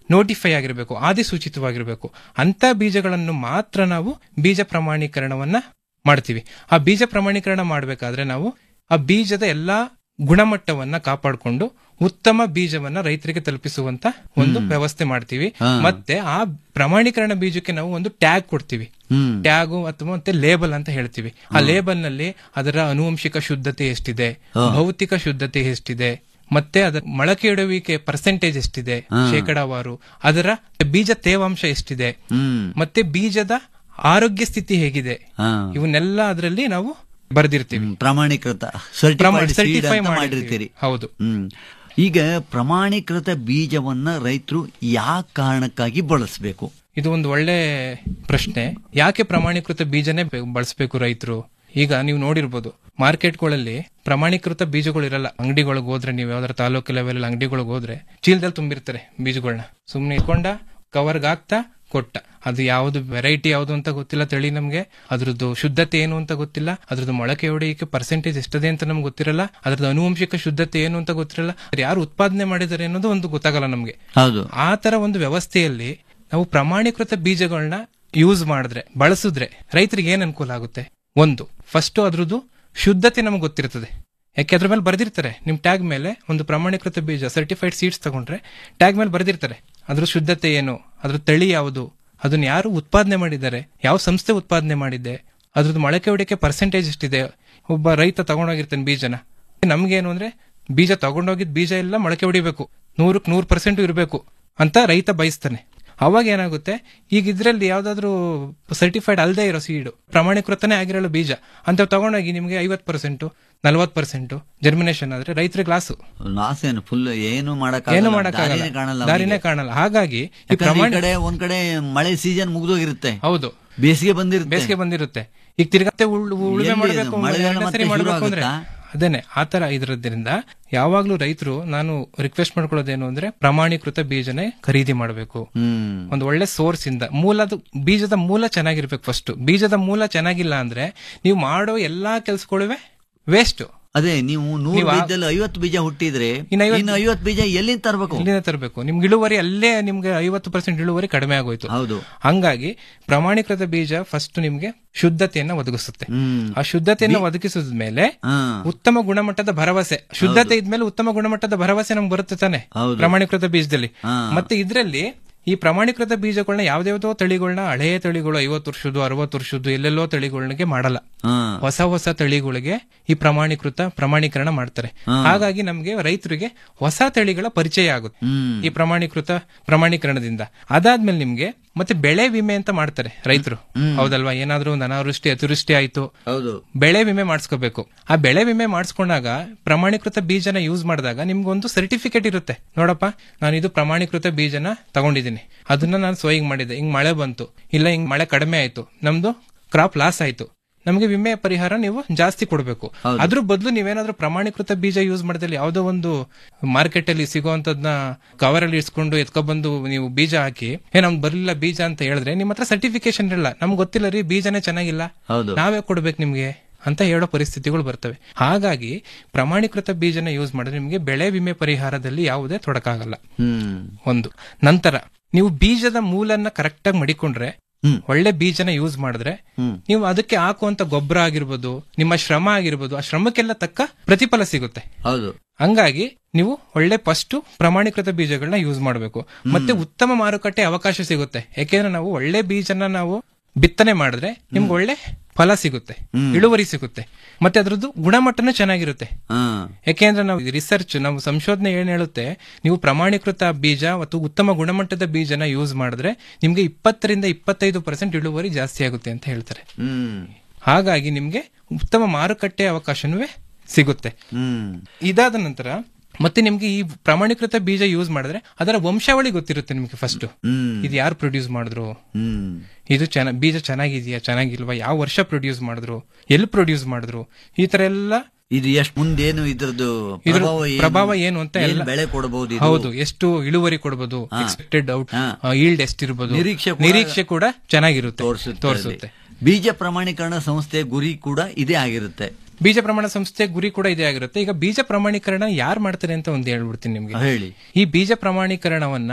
ನೋಟಿಫೈ ಆಗಿರಬೇಕು ಆದಿಸೂಚಿತವಾಗಿರಬೇಕು ಅಂತ ಬೀಜಗಳನ್ನು ಮಾತ್ರ ನಾವು ಬೀಜ ಪ್ರಮಾಣೀಕರಣವನ್ನ ಮಾಡ್ತೀವಿ ಆ ಬೀಜ ಪ್ರಮಾಣೀಕರಣ ಮಾಡಬೇಕಾದ್ರೆ ನಾವು ಆ ಬೀಜದ ಎಲ್ಲಾ ಗುಣಮಟ್ಟವನ್ನ ಕಾಪಾಡಿಕೊಂಡು ಉತ್ತಮ ಬೀಜವನ್ನ ರೈತರಿಗೆ ತಲುಪಿಸುವಂತ ಒಂದು ವ್ಯವಸ್ಥೆ ಮಾಡ್ತೀವಿ ಹಾ. ಮತ್ತೆ ಆ ಪ್ರಮಾಣೀಕರಣ ಬೀಜಕ್ಕೆ ನಾವು ಒಂದು ಟ್ಯಾಗ್ ಕೊಡ್ತೀವಿ ಹ್ಮ್. ಟ್ಯಾಗು ಅಥವಾ ಮತ್ತೆ ಲೇಬಲ್ ಅಂತ ಹೇಳ್ತೀವಿ ಆ ಲೇಬಲ್ ನಲ್ಲಿ ಅದರ ಅನುವಂಶಿಕ ಶುದ್ಧತೆ ಎಷ್ಟಿದೆ ಹಾ. ಭೌತಿಕ ಶುದ್ಧತೆ ಎಷ್ಟಿದೆ ಮತ್ತೆ ಅದರ ಮೊಳಕೆ ಇಡುವಿಕೆ ಪರ್ಸೆಂಟೇಜ್ ಎಷ್ಟಿದೆ ಹಾ. ಶೇಕಡಾವಾರು ಅದರ ಬೀಜ ತೇವಾಂಶ ಎಷ್ಟಿದೆ ಹ್ಮ್ ಮತ್ತೆ ಬೀಜದ ಆರೋಗ್ಯ ಸ್ಥಿತಿ ಹೇಗಿದೆ ಹಾ. ಇವನ್ನೆಲ್ಲ ಅದರಲ್ಲಿ ನಾವು ಬರೆದಿರ್ತೀವಿ ಪ್ರಮಾಣೀಕೃತ ಪ್ರಮಾಣ- ಸರ್ಟಿಫೈಡ್ certify ಸೀಡ್ ಅಂತ ಮಾಡಿರ್ತೀವಿ. ಮಾಡಿರ್ತೀರಿ ಹೌದು ಹ್ಮ್ ಈಗ ಪ್ರಮಾಣೀಕೃತ ಬೀಜವನ್ನ ರೈತರು ಯಾವ ಕಾರಣಕ್ಕಾಗಿ ಬಳಸಬೇಕು ಇದು ಒಂದು ಒಳ್ಳೆ ಪ್ರಶ್ನೆ ಯಾಕೆ ಪ್ರಮಾಣೀಕೃತ ಬೀಜನೇ ಬೆ- ಬಳಸ್ಬೇಕು ರೈತರು ಈಗ ನೀವು ನೋಡಿರ್ಬೋದು ಮಾರ್ಕೆಟ್ಗಳಲ್ಲಿ ಪ್ರಮಾಣೀಕೃತ ಬೀಜಗಳು ಇರಲ್ಲ ಅಂಗಡಿಗಳಿಗೆ ಹೋದ್ರೆ ನೀವು ಯಾವ್ದಾರ ತಾಲೂಕು ಲೆವೆಲ್ ಅಂಗಡಿಗಳಿಗೆ ಹೋದ್ರೆ ಚೀಲದಲ್ಲಿ ತುಂಬಿರ್ತಾರೆ ಬೀಜಗಳನ್ನ ಸುಮ್ನೆ ಇಟ್ಕೊಂಡ ಕವರ್ಗೆ ಹಾಕ್ತಾ ಕೊಟ್ಟ ಅದು ಯಾವ್ದು ವೆರೈಟಿ ಯಾವ್ದು ಅಂತ ಗೊತ್ತಿಲ್ಲ ತಳಿ ನಮ್ಗೆ ಅದ್ರದ್ದು ಶುದ್ಧತೆ ಏನು ಅಂತ ಗೊತ್ತಿಲ್ಲ ಅದ್ರದ್ದು ಮೊಳಕೆ ಹೊಡೆಯಕ್ಕೆ ಪರ್ಸೆಂಟೇಜ್ ಎಷ್ಟದೆ ಅಂತ ನಮ್ಗೆ ಗೊತ್ತಿರಲ್ಲ ಅದ್ರದ್ದು ಅನುವಂಶಿಕ ಶುದ್ಧತೆ ಏನು ಅಂತ ಗೊತ್ತಿರಲ್ಲ ಅದ್ ಯಾರು ಉತ್ಪಾದನೆ ಮಾಡಿದ್ದಾರೆ ಅನ್ನೋದು ಒಂದು ಗೊತ್ತಾಗಲ್ಲ ನಮ್ಗೆ ಹೌದು ಆ ತರ ಒಂದು ವ್ಯವಸ್ಥೆಯಲ್ಲಿ ನಾವು ಪ್ರಮಾಣೀಕೃತ ಬೀಜಗಳನ್ನ ಯೂಸ್ ಮಾಡಿದ್ರೆ ಬಳಸಿದ್ರೆ ರೈತರಿಗೆ ಏನ್ ಅನುಕೂಲ ಆಗುತ್ತೆ ಒಂದು ಫಸ್ಟ್ ಅದ್ರದ್ದು ಶುದ್ಧತೆ ನಮಗೆ ಗೊತ್ತಿರ್ತದೆ ಯಾಕೆ ಅದ್ರ ಮೇಲೆ ಬರೆದಿರ್ತಾರೆ ನಿಮ್ ಟ್ಯಾಗ್ ಮೇಲೆ ಒಂದು ಪ್ರಮಾಣೀಕೃತ ಬೀಜ ಸರ್ಟಿಫೈಡ್ ಸೀಡ್ಸ್ ತಗೊಂಡ್ರೆ ಟ್ಯಾಗ್ ಮೇಲೆ ಬರೆದಿರ್ತಾರೆ ಅದ್ರ ಶುದ್ಧತೆ ಏನು ಅದ್ರ ತಳಿ ಯಾವುದು ಅದನ್ನ ಯಾರು ಉತ್ಪಾದನೆ ಮಾಡಿದ್ದಾರೆ ಯಾವ ಸಂಸ್ಥೆ ಉತ್ಪಾದನೆ ಮಾಡಿದೆ ಅದ್ರದ್ದು ಮೊಳಕೆ ಹೊಡಿಕೆ ಪರ್ಸೆಂಟೇಜ್ ಎಷ್ಟಿದೆ ಒಬ್ಬ ರೈತ ತಗೊಂಡೋಗಿರ್ತಾನೆ ಬೀಜನ ನಮ್ಗೇನು ಅಂದ್ರೆ ಬೀಜ ತಗೊಂಡೋಗಿದ್ ಬೀಜ ಎಲ್ಲ ಮೊಳಕೆ ಹೊಡಿಬೇಕು ನೂರಕ್ಕೆ ನೂರು ಪರ್ಸೆಂಟ್ ಇರಬೇಕು ಅಂತ ರೈತ ಬಯಸ್ತಾನೆ ಅವಾಗ ಏನಾಗುತ್ತೆ ಈಗ ಇದ್ರಲ್ಲಿ ಯಾವ್ದಾದ್ರು ಸರ್ಟಿಫೈಡ್ ಅಲ್ಲದೆ ಇರೋ ಸೀಡು ಪ್ರಮಾಣೀಕೃತನೇ ಆಗಿರಲ್ಲ ಬೀಜ ಅಂತ ತಗೊಂಡೋಗಿ ನಿಮ್ಗೆ ಐವತ್ ಪರ್ಸೆಂಟ್ ನಲ್ವತ್ ಪರ್ಸೆಂಟ್ ಜರ್ಮಿನೇಷನ್ ಆದ್ರೆ ರೈತರಿಗೆ ಲಾಸು ಲಾಸ್ ಏನು ಫುಲ್ ಏನು ಮಾಡಕ್ ಏನು ಮಾಡಕ್ಕಾಗಲ್ಲ ಕಾಣಲ್ಲ ದಾರಿನೇ ಅವನಿಗೆ. ಕಾಣಲ್ಲ ಹಾಗಾಗಿ ಈ ಯಾಕಂದ್ರೆ ಈ ಪ್ರಮಾಣ ಕಡೆ ಒಂದ್ ಕಡೆ ಮಳೆ ಸೀಸನ್ ಮುಗ್ದೋಗಿರುತ್ತೆ ಹೌದು ಬೇಸಿಗೆ ಬಂದಿರುತ್ತೆ ಬೇಸಿಗೆ ಬಂದಿರುತ್ತೆ ಈಗ ತಿರ್ಗತ್ತೆ ಉಳ್- ಉಳುಮೆ ಎಲ್ಲಿ ಮಾಡಬೇಕು ಇದು? ಮಳೆಗಾಲ ಎರಡ್ನೇ ಮತ್ತೆ ಸರಿ ಶುರು ಮಾಡ್ಬೇಕು ಅಂದ್ರೆ ಆಗುತ್ತಾ? ಅದೇನೆ ಆತರ ಇದ್ರದ್ರಿಂದ ಯಾವಾಗ್ಲೂ ರೈತರು ನಾನು ರಿಕ್ವೆಸ್ಟ್ ಮಾಡ್ಕೊಳ್ಳೋದೇನು ಅಂದ್ರೆ ಪ್ರಮಾಣೀಕೃತ ಬೀಜನೇ ಖರೀದಿ ಮಾಡಬೇಕು ಹ್ಮ್ ಒಂದು ಒಳ್ಳೆ ಸೋರ್ಸ್ ಇಂದ ಮೂಲದ ಬೀಜದ ಮೂಲ ಚೆನ್ನಾಗಿರ್ಬೇಕು ಫಸ್ಟ್ ಬೀಜದ ಮೂಲ ಚೆನ್ನಾಗಿಲ್ಲ ಅಂದ್ರೆ ನೀವು ಮಾಡೋ ಎಲ್ಲಾ ಕೆಲ್ಸಗಳುವೆ ವೇಸ್ಟ್ ಅದೇ ನೀವು ನೂರು ನೀವು ಆ- ಬೀಜದಲ್ಲಿ ಐವತ್ತು ಬೀಜ ಹುಟ್ಟಿದ್ರೆ ಇನ್ನು ಐವತ್ತು- ಇನ್ನು ಐವತ್ತು ಬೀಜ ಎಲ್ಲಿಂದ ತರಬೇಕು ಇಲ್ಲಿಂದ ತರಬೇಕು ನಿಮ್ಗೆ ಇಳುವರಿ ಅಲ್ಲೇ ನಿಮ್ಗೆ ಐವತ್ತು ಪರ್ಸೆಂಟ್ ಇಳುವರಿ ಕಡಿಮೆ ಆಗೋಯ್ತು ಹೌದು ಹಂಗಾಗಿ ಪ್ರಮಾಣೀಕೃತ ಬೀಜ ಫಸ್ಟ್ ನಿಮ್ಗೆ ಶುದ್ಧತೆಯನ್ನ ಒದಗಿಸುತ್ತೆ ಹ್ಮ್ ಆ ಶುದ್ಧತೆಯನ್ನ ಒದಗಿಸಿದ ಮೇಲೆ ಹಾ. ಉತ್ತಮ ಗುಣಮಟ್ಟದ ಭರವಸೆ ಶುದ್ಧತೆ ಇದ್ಮೇಲೆ ಉತ್ತಮ ಗುಣಮಟ್ಟದ ಭರವಸೆ ನಮ್ಗೆ ಬರುತ್ತೆ ತಾನೆ ಹೌದು. ಪ್ರಮಾಣೀಕೃತ ಬೀಜದಲ್ಲಿ ಹಾ. ಮತ್ತೆ ಇದ್ರಲ್ಲಿ ಈ ಪ್ರಮಾಣೀಕೃತ ಬೀಜಗಳನ್ನ ಯಾವ್ದಾವ್ದೋ ತಳಿಗಳನ್ನ ಹಳೆಯ ತಳಿಗಳು ಐವತ್ತು ವರ್ಷದ್ದು ಅರವತ್ತು ವರ್ಷದ್ದು ಎಲ್ಲೆಲ್ಲೋ ತಳಿಗಳಿಗೆ ಮಾಡಲ್ಲ ಹಾ. ಹೊಸ ಹೊಸ ತಳಿಗಳಿಗೆ ಈ ಪ್ರಮಾಣೀಕೃತ ಪ್ರಮಾಣೀಕರಣ ಮಾಡ್ತಾರೆ ಹಾ. ಹಾಗಾಗಿ ನಮ್ಗೆ ರೈತರಿಗೆ ಹೊಸ ತಳಿಗಳ ಪರಿಚಯ ಆಗುತ್ತೆ ಹ್ಮ್ ಈ ಪ್ರಮಾಣೀಕೃತ ಪ್ರಮಾಣೀಕರಣದಿಂದ ಅದಾದ್ಮೇಲೆ ನಿಮ್ಗೆ ಮತ್ತೆ ಬೆಳೆ ವಿಮೆ ಅಂತ ಮಾಡ್ತಾರೆ ರೈತರು ಹೌದಲ್ವಾ ಏನಾದ್ರೂ ಒಂದು ಅನಾವೃಷ್ಟಿ ಅತಿವೃಷ್ಟಿ ಆಯ್ತು ಹೌದು ಬೆಳೆ ವಿಮೆ ಮಾಡಿಸ್ಕೋಬೇಕು ಆ ಬೆಳೆ ವಿಮೆ ಮಾಡಿಸ್ಕೊಂಡಾಗ ಪ್ರಮಾಣೀಕೃತ ಬೀಜನ ಯೂಸ್ ಮಾಡಿದಾಗ ನಿಮ್ಗೊಂದು ಸರ್ಟಿಫಿಕೇಟ್ ಇರುತ್ತೆ ನೋಡಪ್ಪ ನಾನು ಇದು ಪ್ರಮಾಣೀಕೃತ ಬೀಜನ ತಗೊಂಡಿದ್ದೀನಿ ಅದನ್ನ ನಾನು ಸೋಯಿಂಗ್ ಮಾಡಿದ್ದೆ ಹಿಂಗ್ ಮಳೆ ಬಂತು ಇಲ್ಲ ಹಿಂಗ್ ಮಳೆ ಕಡಿಮೆ ಆಯ್ತು ನಮ್ದು ಕ್ರಾಪ್ ಲಾಸ್ ಆಯ್ತು ನಮಗೆ ವಿಮೆ ಪರಿಹಾರ ನೀವು ಜಾಸ್ತಿ ಕೊಡಬೇಕು ಹೌದು. ಅದ್ರ ಬದಲು ನೀವೇನಾದ್ರೂ ಪ್ರಮಾಣೀಕೃತ ಬೀಜ ಯೂಸ್ ಮಾಡಿದಲ್ಲಿ ಯಾವುದೋ ಒಂದು ಮಾರ್ಕೆಟ್ ಅಲ್ಲಿ ಸಿಗುವಂತದ್ನ ಕವರ್ ಅಲ್ಲಿ ಇಸ್ಕೊಂಡು ಎತ್ಕೊಬಂದು ನೀವು ಬೀಜ ಹಾಕಿ ಏ ನಮ್ಗೆ ಬರ್ಲಿಲ್ಲ ಬೀಜ ಅಂತ ಹೇಳಿದ್ರೆ ನಿಮ್ಮ ಹತ್ರ ಸರ್ಟಿಫಿಕೇಶನ್ ಇರಲ್ಲ ನಮ್ಗೆ ಗೊತ್ತಿಲ್ಲ ರೀ ಬೀಜನೇ ಚೆನ್ನಾಗಿಲ್ಲ ಹೌದು ನಾವೇ ಕೊಡ್ಬೇಕು ನಿಮ್ಗೆ ಅಂತ ಹೇಳೋ ಪರಿಸ್ಥಿತಿಗಳು ಬರ್ತವೆ ಹಾಗಾಗಿ ಪ್ರಮಾಣೀಕೃತ ಬೀಜನ ಯೂಸ್ ಮಾಡಿದ್ರೆ ನಿಮ್ಗೆ ಬೆಳೆ ವಿಮೆ ಪರಿಹಾರದಲ್ಲಿ ಯಾವುದೇ ತೊಡಕಾಗಲ್ಲ ಹ್ಮ್ ಒಂದು ನಂತರ ನೀವು ಬೀಜದ ಮೂಲನ್ನ ಕರೆಕ್ಟ್ ಆಗಿ ಮಡಿಕೊಂಡ್ರೆ ಹ್ಮ್. ಒಳ್ಳೆ ಬೀಜನ ಯೂಸ್ ಮಾಡಿದ್ರೆ ಹ್ಮ್ ನೀವು ಅದಕ್ಕೆ ಹಾಕುವಂತ ಗೊಬ್ಬರ ಆಗಿರ್ಬೋದು ನಿಮ್ಮ ಶ್ರಮ ಆಗಿರ್ಬೋದು ಆ ಶ್ರಮಕ್ಕೆಲ್ಲ ತಕ್ಕ ಪ್ರತಿಫಲ ಸಿಗುತ್ತೆ ಹೌದು ಹಂಗಾಗಿ ನೀವು ಒಳ್ಳೆ ಫಸ್ಟ್ ಪ್ರಮಾಣೀಕೃತ ಬೀಜಗಳನ್ನ ಯೂಸ್ ಮಾಡಬೇಕು ಮತ್ತೆ ಉತ್ತಮ ಮಾರುಕಟ್ಟೆ ಅವಕಾಶ ಸಿಗುತ್ತೆ ಯಾಕೆಂದ್ರೆ ನಾವು ಒಳ್ಳೆ ಬೀಜನ ನಾವು ಬಿತ್ತನೆ ಮಾಡಿದ್ರೆ ನಿಮ್ಗೆ ಒಳ್ಳೆ ಫಲ ಸಿಗುತ್ತೆ ಇಳುವರಿ ಸಿಗುತ್ತೆ ಮತ್ತೆ ಅದ್ರದ್ದು ಗುಣಮಟ್ಟನೂ ಚೆನ್ನಾಗಿರುತ್ತೆ ಹಾ ಯಾಕೆಂದ್ರೆ ನಾವು ರಿಸರ್ಚ್ ನಾವು ಸಂಶೋಧನೆ ಏನ್ ಹೇಳುತ್ತೆ ನೀವು ಪ್ರಮಾಣೀಕೃತ ಬೀಜ ಮತ್ತು ಉತ್ತಮ ಗುಣಮಟ್ಟದ ಬೀಜನ ಯೂಸ್ ಮಾಡಿದ್ರೆ ನಿಮ್ಗೆ ಇಪ್ಪತ್ತರಿಂದ ಇಪ್ಪತ್ತೈದು ಪರ್ಸೆಂಟ್ ಇಳುವರಿ ಜಾಸ್ತಿ ಆಗುತ್ತೆ ಅಂತ ಹೇಳ್ತಾರೆ ಹ್ಮ್ ಹಾಗಾಗಿ ನಿಮ್ಗೆ ಉತ್ತಮ ಮಾರುಕಟ್ಟೆ ಅವಕಾಶನೂ ಸಿಗುತ್ತೆ ಹ್ಮ್ ಇದಾದ ನಂತರ ಮತ್ತೆ ನಿಮ್ಗೆ ಈ ಪ್ರಮಾಣೀಕೃತ ಬೀಜ ಯೂಸ್ ಮಾಡಿದ್ರೆ ಅದರ ವಂಶಾವಳಿ ಗೊತ್ತಿರುತ್ತೆ ನಿಮ್ಗೆ ಫಸ್ಟ್ ಹ್ಮ್ ಇದು ಯಾರು ಪ್ರೊಡ್ಯೂಸ್ ಮಾಡಿದ್ರು ಹ್ಮ್ ಇದು ಚೆನ್ನ ಬೀಜ ಚೆನ್ನಾಗಿದೆಯಾ ಚೆನ್ನಾಗಿಲ್ವಾ ಯಾವ ವರ್ಷ ಪ್ರೊಡ್ಯೂಸ್ ಮಾಡಿದ್ರು ಎಲ್ಲಿ ಪ್ರೊಡ್ಯೂಸ್ ಮಾಡಿದ್ರು ಈ ತರ ಎಲ್ಲ ಇದು ಎಷ್ಟು ಮುಂದೇನು ಇದ್ರದ್ದು ಇದ್ರ ಪ್ರಭಾವ ಏನು? ಪ್ರಭಾವ ಏನು ಅಂತ ಏನ್ ಎಲ್ಲ ಬೆಳೆ ಕೊಡಬಹುದು ಇದು? ಹೌದು ಎಷ್ಟು ಇಳುವರಿ ಕೊಡಬಹುದು ಹಾ. ಎಕ್ಸ್ಪೆಕ್ಟೆಡ್ ಔಟ್ ಹಾ. ಈಲ್ಡ್ ಎಷ್ಟಿರ್ಬೋದು ನಿರೀಕ್ಷೆ ಕೂಡ- ನಿರೀಕ್ಷೆ ಕೂಡ ಚೆನ್ನಾಗಿರುತ್ತೆ ತೋರಿಸುತ್ತೆ ತೋರಿಸುತ್ತೆ ಬೀಜ ಪ್ರಮಾಣೀಕರಣ ಸಂಸ್ಥೆ ಗುರಿ ಕೂಡ ಇದೇ ಆಗಿರುತ್ತೆ ಬೀಜ ಪ್ರಮಾಣ ಸಂಸ್ಥೆ ಗುರಿ ಕೂಡ ಇದೇ ಆಗಿರುತ್ತೆ ಈಗ ಬೀಜ ಪ್ರಮಾಣೀಕರಣ ಯಾರು ಮಾಡ್ತಾರೆ ಅಂತ ಒಂದು ಹೇಳ್ಬಿಡ್ತೀನಿ ನಿಮ್ಗೆ ಹೇಳಿ ಈ ಬೀಜ ಪ್ರಮಾಣೀಕರಣವನ್ನ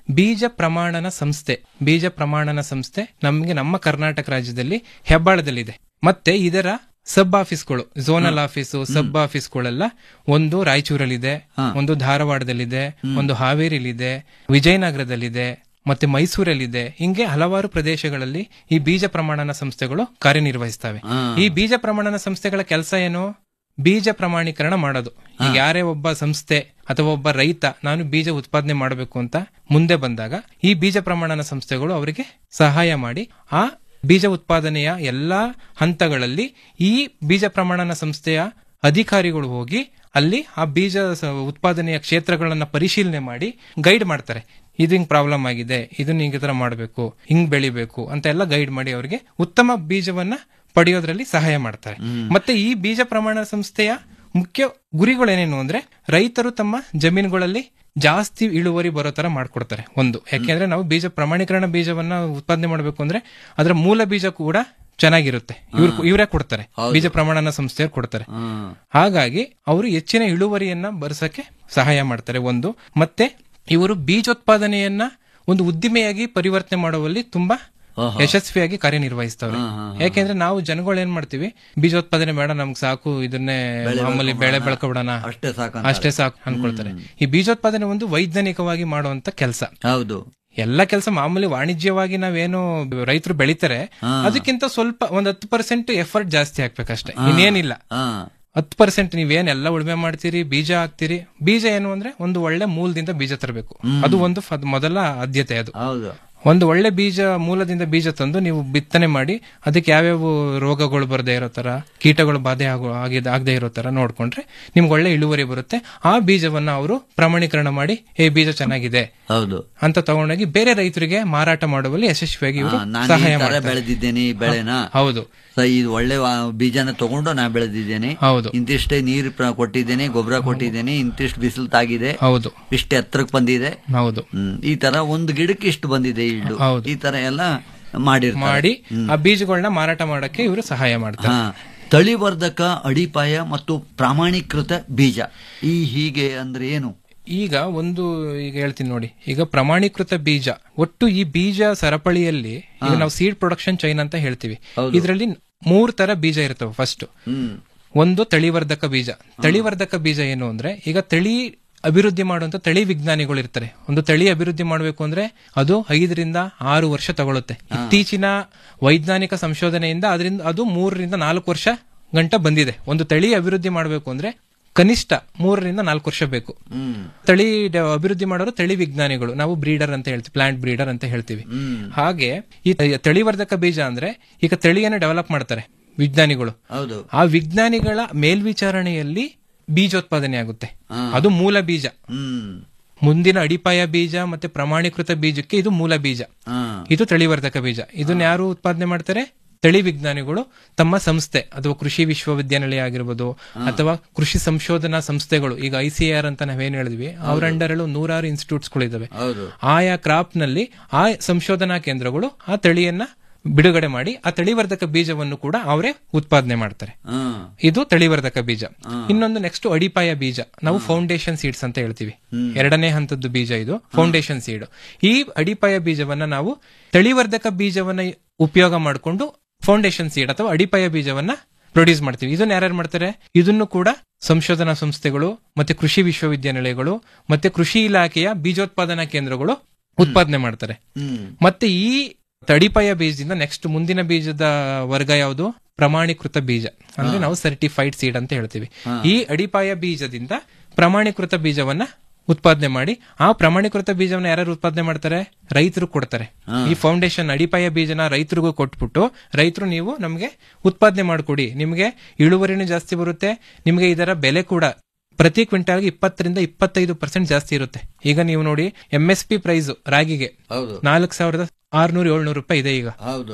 ಬೀಜ ಪ್ರಮಾಣನ ಸಂಸ್ಥೆ ಬೀಜ ಪ್ರಮಾಣನ ಸಂಸ್ಥೆ ನಮಗೆ ನಮ್ಮ ಕರ್ನಾಟಕ ರಾಜ್ಯದಲ್ಲಿ ಹೆಬ್ಬಾಳದಲ್ಲಿದೆ ಮತ್ತೆ ಇದರ ಸಬ್ ಆಫೀಸ್ಗಳು ಝೋನಲ್ ಆಫೀಸು ಸಬ್ ಆಫೀಸ್ಗಳೆಲ್ಲ ಒಂದು ರಾಯಚೂರಲ್ಲಿದೆ ಒಂದು ಧಾರವಾಡದಲ್ಲಿದೆ ಒಂದು ಹಾವೇರಿಲಿದೆ ವಿಜಯನಗರದಲ್ಲಿದೆ ಮತ್ತೆ ಮೈಸೂರಲ್ಲಿದೆ ಹಿಂಗೆ ಹಲವಾರು ಪ್ರದೇಶಗಳಲ್ಲಿ ಈ ಬೀಜ ಪ್ರಮಾಣನ ಸಂಸ್ಥೆಗಳು ಕಾರ್ಯನಿರ್ವಹಿಸ್ತವೆ ಈ ಬೀಜ ಪ್ರಮಾಣನ ಸಂಸ್ಥೆಗಳ ಕೆಲಸ ಏನು ಬೀಜ ಪ್ರಮಾಣೀಕರಣ ಮಾಡೋದು ಈಗ ಯಾರೇ ಒಬ್ಬ ಸಂಸ್ಥೆ ಅಥವಾ ಒಬ್ಬ ರೈತ ನಾನು ಬೀಜ ಉತ್ಪಾದನೆ ಮಾಡಬೇಕು ಅಂತ ಮುಂದೆ ಬಂದಾಗ ಈ ಬೀಜ ಪ್ರಮಾಣನ ಸಂಸ್ಥೆಗಳು ಅವರಿಗೆ ಸಹಾಯ ಮಾಡಿ ಆ ಬೀಜ ಉತ್ಪಾದನೆಯ ಎಲ್ಲಾ ಹಂತಗಳಲ್ಲಿ ಈ ಬೀಜ ಪ್ರಮಾಣನ ಸಂಸ್ಥೆಯ ಅಧಿಕಾರಿಗಳು ಹೋಗಿ ಅಲ್ಲಿ ಆ ಬೀಜ ಸ- ಉತ್ಪಾದನೆಯ ಕ್ಷೇತ್ರಗಳನ್ನ ಪರಿಶೀಲನೆ ಮಾಡಿ ಗೈಡ್ ಮಾಡ್ತಾರೆ ಇದು ಹಿಂಗ್ ಪ್ರಾಬ್ಲಮ್ ಆಗಿದೆ ಇದನ್ನ ಹಿಂಗ್ ಈ ತರ ಮಾಡಬೇಕು ಹಿಂಗ್ ಬೆಳಿಬೇಕು ಅಂತ ಎಲ್ಲ ಗೈಡ್ ಮಾಡಿ ಅವರಿಗೆ ಉತ್ತಮ ಬೀಜವನ್ನ ಪಡೆಯೋದ್ರಲ್ಲಿ ಸಹಾಯ ಮಾಡ್ತಾರೆ ಮತ್ತೆ ಈ ಬೀಜ ಪ್ರಮಾಣ ಸಂಸ್ಥೆಯ ಮುಖ್ಯ ಗುರಿಗಳೇನೇನು ಅಂದ್ರೆ ರೈತರು ತಮ್ಮ ಜಮೀನುಗಳಲ್ಲಿ ಜಾಸ್ತಿ ಇಳುವರಿ ಬರೋ ತರ ಮಾಡ್ಕೊಡ್ತಾರೆ ಒಂದು ಯಾಕೆಂದ್ರೆ ನಾವು ಬೀಜ ಪ್ರಮಾಣೀಕರಣ ಬೀಜವನ್ನ ಉತ್ಪಾದನೆ ಮಾಡಬೇಕು ಅಂದ್ರೆ ಅದರ ಮೂಲ ಬೀಜ ಕೂಡ ಚೆನ್ನಾಗಿರುತ್ತೆ ಇವ್ರು ಇವರೇ ಕೊಡ್ತಾರೆ ಬೀಜ ಪ್ರಮಾಣನ ಸಂಸ್ಥೆಯವ್ರು ಕೊಡ್ತಾರೆ ಹಾಗಾಗಿ ಅವರು ಹೆಚ್ಚಿನ ಇಳುವರಿಯನ್ನ ಬರ್ಸಕ್ಕೆ ಸಹಾಯ ಮಾಡ್ತಾರೆ ಒಂದು ಮತ್ತೆ ಇವರು ಬೀಜೋತ್ಪಾದನೆಯನ್ನ ಒಂದು ಉದ್ದಿಮೆಯಾಗಿ ಪರಿವರ್ತನೆ ಮಾಡುವಲ್ಲಿ ತುಂಬಾ ಯಶಸ್ವಿಯಾಗಿ ಕಾರ್ಯನಿರ್ವಹಿಸ್ತವ್ರೆ ಯಾಕೆಂದ್ರೆ ನಾವು ಜನಗಳು ಏನ್ ಮಾಡ್ತೀವಿ ಬೀಜೋತ್ಪಾದನೆ ಬೇಡ ನಮ್ಗೆ ಸಾಕು ಇದನ್ನೇ ಬೆಳೆ ಮಾಮೂಲಿ ಬೆಳೆ ಬೆಳ್ಕೊಂಬಿಡೋಣ. ಬೆಳ್ಕೊಬಿಡೋಣ ಅಷ್ಟೇ ಸಾಕು ಅಷ್ಟೇ ಸಾಕು ಅನ್ಕೊಳ್ತಾರೆ ಈ ಬೀಜೋತ್ಪಾದನೆ ಒಂದು ವೈಜ್ಞಾನಿಕವಾಗಿ ಮಾಡುವಂತ ಕೆಲಸ ಹೌದು ಎಲ್ಲ ಕೆಲಸ ಮಾಮೂಲಿ ವಾಣಿಜ್ಯವಾಗಿ ನಾವೇನು ರೈತರು ಬೆಳಿತಾರೆ ಅದಕ್ಕಿಂತ ಸ್ವಲ್ಪ ಒಂದ್ ಹತ್ತು ಪರ್ಸೆಂಟ್ ಎಫರ್ಟ್ ಜಾಸ್ತಿ ಹಾಕ್ಬೇಕಷ್ಟೇ ಇನ್ನೇನಿಲ್ಲ ಹತ್ತು ಪರ್ಸೆಂಟ್ ನೀವೇನ್ ಎಲ್ಲ ಉಳುಮೆ ಮಾಡ್ತೀರಿ ಬೀಜ ಹಾಕ್ತೀರಿ ಬೀಜ ಏನು ಅಂದ್ರೆ ಒಂದು ಒಳ್ಳೆ ಮೂಲದಿಂದ ಬೀಜ ತರಬೇಕು ಅದು ಒಂದು ಫ- ಮೊದಲ ಆದ್ಯತೆ ಅದು ಹೌದು ಒಂದು ಒಳ್ಳೆ ಬೀಜ ಮೂಲದಿಂದ ಬೀಜ ತಂದು ನೀವು ಬಿತ್ತನೆ ಮಾಡಿ ಅದಕ್ಕೆ ಯಾವ್ಯಾವ ರೋಗಗಳು ಬರದೇ ಇರೋ ತರ ಕೀಟಗಳು ಬಾಧೆ ಆಗೋ ಆಗಿದ್- ಆಗದೆ ಇರೋ ತರ ನೋಡ್ಕೊಂಡ್ರೆ ನಿಮ್ಗೆ ಒಳ್ಳೆ ಇಳುವರಿ ಬರುತ್ತೆ ಆ ಬೀಜವನ್ನ ಅವರು ಪ್ರಮಾಣೀಕರಣ ಮಾಡಿ ಏ ಬೀಜ ಚೆನ್ನಾಗಿದೆ ಹೌದು ಅಂತ ತಗೊಂಡೋಗಿ ಬೇರೆ ರೈತರಿಗೆ ಮಾರಾಟ ಮಾಡುವಲ್ಲಿ ಯಶಸ್ವಿಯಾಗಿ ಇವರು ಹಾ, ನಾನು ಸಹಾಯ ಈ ತರ ಮಾಡ್ತಾರೆ ಬೆಳೆದಿದ್ದೇನೆ ಈ ಬೆಳೆನ ಹೌದು ಸೊ ಇದು ಒಳ್ಳೆ ವಾ- ಬೀಜನ ತಗೊಂಡು ನಾ ಬೆಳೆದಿದ್ದೇನೆ ಹೌದು ಇಂತಿಷ್ಟೇ ನೀರು ಪ್ರ- ಕೊಟ್ಟಿದ್ದೇನೆ ಗೊಬ್ಬರ ಕೊಟ್ಟಿದ್ದೇನೆ ಇಂತಿಷ್ಟು ಬಿಸಿಲು ತಾಗಿದೆ ಹೌದು ಇಷ್ಟೇ ಎತ್ತರಕ್ಕೆ ಬಂದಿದೆ ಹೌದು ಹ್ಮ್. ಈ ತರ ಒಂದು ಗಿಡಕ್ಕೆ ಇಷ್ಟು ಬಂದಿದೆ ಇಳ್ಳು ಹೌದು. ಈ ತರ ಎಲ್ಲ ಮಾಡಿರ್ತಾರೆ ಮಾಡಿ ಆ ಬೀಜಗಳನ್ನ ಮಾರಾಟ ಮಾಡಕ್ಕೆ ಇವರು ಸಹಾಯ ಮಾಡ್ತಾರೆ ಹಾ ತಳಿವರ್ಧಕ ಅಡಿಪಾಯ ಮತ್ತು ಪ್ರಾಮಾಣೀಕೃತ ಬೀಜ ಈ ಹೀಗೆ ಅಂದ್ರೆ ಏನು ಈಗ ಒಂದು ಈಗ ಹೇಳ್ತೀನಿ ನೋಡಿ ಈಗ ಪ್ರಮಾಣೀಕೃತ ಬೀಜ ಒಟ್ಟು ಈ ಬೀಜ ಸರಪಳಿಯಲ್ಲಿ ಈಗ ನಾವು ಸೀಡ್ ಪ್ರೊಡಕ್ಷನ್ ಚೈನ್ ಅಂತ ಹೇಳ್ತೀವಿ ಇದರಲ್ಲಿ ಮೂರ್ ತರ ಬೀಜ ಇರ್ತವೆ ಫಸ್ಟ್ ಹ್ಮ್ ಒಂದು ತಳಿವರ್ಧಕ ಬೀಜ ತಳಿವರ್ಧಕ ಬೀಜ ಏನು ಅಂದ್ರೆ ಈಗ ತಳಿ ಅಭಿವೃದ್ಧಿ ಮಾಡುವಂತ ತಳಿ ವಿಜ್ಞಾನಿಗಳು ಇರ್ತಾರೆ ಒಂದು ತಳಿ ಅಭಿವೃದ್ಧಿ ಮಾಡಬೇಕು ಅಂದ್ರೆ ಅದು ಐದರಿಂದ ಆರು ವರ್ಷ ತಗೊಳುತ್ತೆ ಇತ್ತೀಚಿನ ವೈಜ್ಞಾನಿಕ ಸಂಶೋಧನೆಯಿಂದ ಅದರಿಂದ ಅದು ಮೂರರಿಂದ ನಾಲ್ಕು ವರ್ಷ ಗಂಟ ಬಂದಿದೆ ಒಂದು ತಳಿ ಅಭಿವೃದ್ಧಿ ಮಾಡಬೇಕು ಅಂದ್ರೆ ಕನಿಷ್ಠ ಮೂರರಿಂದ ನಾಲ್ಕು ವರ್ಷ ಬೇಕು ಹ್ಮ್ ತಳಿ ಡ- ಅಭಿವೃದ್ಧಿ ಮಾಡೋರು ತಳಿ ವಿಜ್ಞಾನಿಗಳು ನಾವು ಬ್ರೀಡರ್ ಅಂತ ಹೇಳ್ತೀವಿ ಪ್ಲಾಂಟ್ ಬ್ರೀಡರ್ ಅಂತ ಹೇಳ್ತೀವಿ ಹಾಗೆ ಈ ತ- ತಳಿವರ್ಧಕ ಬೀಜ ಅಂದ್ರೆ ಈಗ ತಳಿಯನ್ನು ಡೆವಲಪ್ ಮಾಡ್ತಾರೆ ವಿಜ್ಞಾನಿಗಳು ಹೌದು ಆ ವಿಜ್ಞಾನಿಗಳ ಮೇಲ್ವಿಚಾರಣೆಯಲ್ಲಿ ಬೀಜೋತ್ಪಾದನೆ ಆಗುತ್ತೆ ಅದು ಮೂಲ ಬೀಜ ಹ್ಮ್ ಮುಂದಿನ ಅಡಿಪಾಯ ಬೀಜ ಮತ್ತೆ ಪ್ರಮಾಣೀಕೃತ ಬೀಜಕ್ಕೆ ಇದು ಮೂಲ ಬೀಜ ಹಾ ಇದು ತಳಿವರ್ಧಕ ಬೀಜ ಇದನ್ನ ಯಾರು ಉತ್ಪಾದನೆ ಮಾಡ್ತಾರೆ ತಳಿ ವಿಜ್ಞಾನಿಗಳು ತಮ್ಮ ಸಂಸ್ಥೆ ಅಥವಾ ಕೃಷಿ ವಿಶ್ವವಿದ್ಯಾನಿಲಯ ಆಗಿರ್ಬೋದು ಅಥವಾ ಕೃಷಿ ಸಂಶೋಧನಾ ಸಂಸ್ಥೆಗಳು ಈಗ ಐ ಸಿ ಆರ್ ಅಂತ ನಾವೇನ್ ಹೇಳಿದ್ವಿ ಅವ್ರ ಅಂಡರ್ ನೂರಾರು ಇನ್ಸ್ಟಿಟ್ಯೂಟ್ಸ್ ಗಳಿದಾವೆ ಹೌದು ಆಯಾ ಕ್ರಾಪ್ ನಲ್ಲಿ ಆ ಸಂಶೋಧನಾ ಕೇಂದ್ರಗಳು ಆ ತಳಿಯನ್ನ ಬಿಡುಗಡೆ ಮಾಡಿ ಆ ತಳಿವರ್ಧಕ ಬೀಜವನ್ನು ಕೂಡ ಅವರೇ ಉತ್ಪಾದನೆ ಮಾಡ್ತಾರೆ ಹಾ ಇದು ತಳಿವರ್ಧಕ ಬೀಜ ಇನ್ನೊಂದು ನೆಕ್ಸ್ಟ್ ಅಡಿಪಾಯ ಬೀಜ ನಾವು ಫೌಂಡೇಶನ್ ಸೀಡ್ಸ್ ಅಂತ ಹೇಳ್ತೀವಿ ಎರಡನೇ ಹಂತದ್ದು ಬೀಜ ಇದು ಫೌಂಡೇಶನ್ ಸೀಡ್ ಈ ಅಡಿಪಾಯ ಬೀಜವನ್ನ ನಾವು ತಳಿವರ್ಧಕ ಬೀಜವನ್ನ ಉಪಯೋಗ ಮಾಡಿಕೊಂಡು ಫೌಂಡೇಶನ್ ಸೀಡ್ ಅಥವಾ ಅಡಿಪಾಯ ಬೀಜವನ್ನ ಪ್ರೊಡ್ಯೂಸ್ ಮಾಡ್ತೀವಿ ಇದನ್ನ ಯಾರ್ಯಾರು ಮಾಡ್ತಾರೆ ಇದನ್ನು ಕೂಡ ಸಂಶೋಧನಾ ಸಂಸ್ಥೆಗಳು ಮತ್ತೆ ಕೃಷಿ ವಿಶ್ವವಿದ್ಯಾನಿಲಯಗಳು ಮತ್ತೆ ಕೃಷಿ ಇಲಾಖೆಯ ಬೀಜೋತ್ಪಾದನಾ ಕೇಂದ್ರಗಳು ಉತ್ಪಾದನೆ ಮಾಡ್ತಾರೆ ಹ್ಮ್ ಮತ್ತೆ ಈ ತಡಿಪಾಯ ಬೀಜದಿಂದ ನೆಕ್ಸ್ಟ್ ಮುಂದಿನ ಬೀಜದ ವರ್ಗ ಯಾವುದು ಪ್ರಮಾಣೀಕೃತ ಬೀಜ ಅಂದ್ರೆ ನಾವು ಸರ್ಟಿಫೈಡ್ ಸೀಡ್ ಅಂತ ಹೇಳ್ತೀವಿ ಈ ಅಡಿಪಾಯ ಬೀಜದಿಂದ ಪ್ರಮಾಣೀಕೃತ ಬೀಜವನ್ನ ಉತ್ಪಾದನೆ ಮಾಡಿ ಆ ಪ್ರಮಾಣೀಕೃತ ಬೀಜವನ್ನ ಯಾರು ಉತ್ಪಾದನೆ ಮಾಡ್ತಾರೆ ರೈತರು ಕೊಡ್ತಾರೆ ಈ ಫೌಂಡೇಶನ್ ಅಡಿಪಾಯ ಬೀಜನ ರೈತರಿಗೂ ಕೊಟ್ಬಿಟ್ಟು ರೈತರು ನೀವು ನಮಗೆ ಉತ್ಪಾದನೆ ಮಾಡಿಕೊಡಿ ನಿಮಗೆ ಇಳುವರಿನೂ ಜಾಸ್ತಿ ಬರುತ್ತೆ ನಿಮಗೆ ಇದರ ಬೆಲೆ ಕೂಡ ಪ್ರತಿ ಕ್ವಿಂಟಾಲ್ಗೆ ಇಪ್ಪತ್ತರಿಂದ ಇಪ್ಪತ್ತೈದು ಪರ್ಸೆಂಟ್ ಜಾಸ್ತಿ ಇರುತ್ತೆ ಈಗ ನೀವು ನೋಡಿ ಎಂ ಎಸ್ ಪಿ ಪ್ರೈಸ್ ರಾಗಿಗೆ ಹೌದು ನಾಲ್ಕು ಸಾವಿರದ ಆರ್ನೂರ ಏಳ್ನೂರು ರೂಪಾಯಿ ಇದೆ ಈಗ ಹೌದು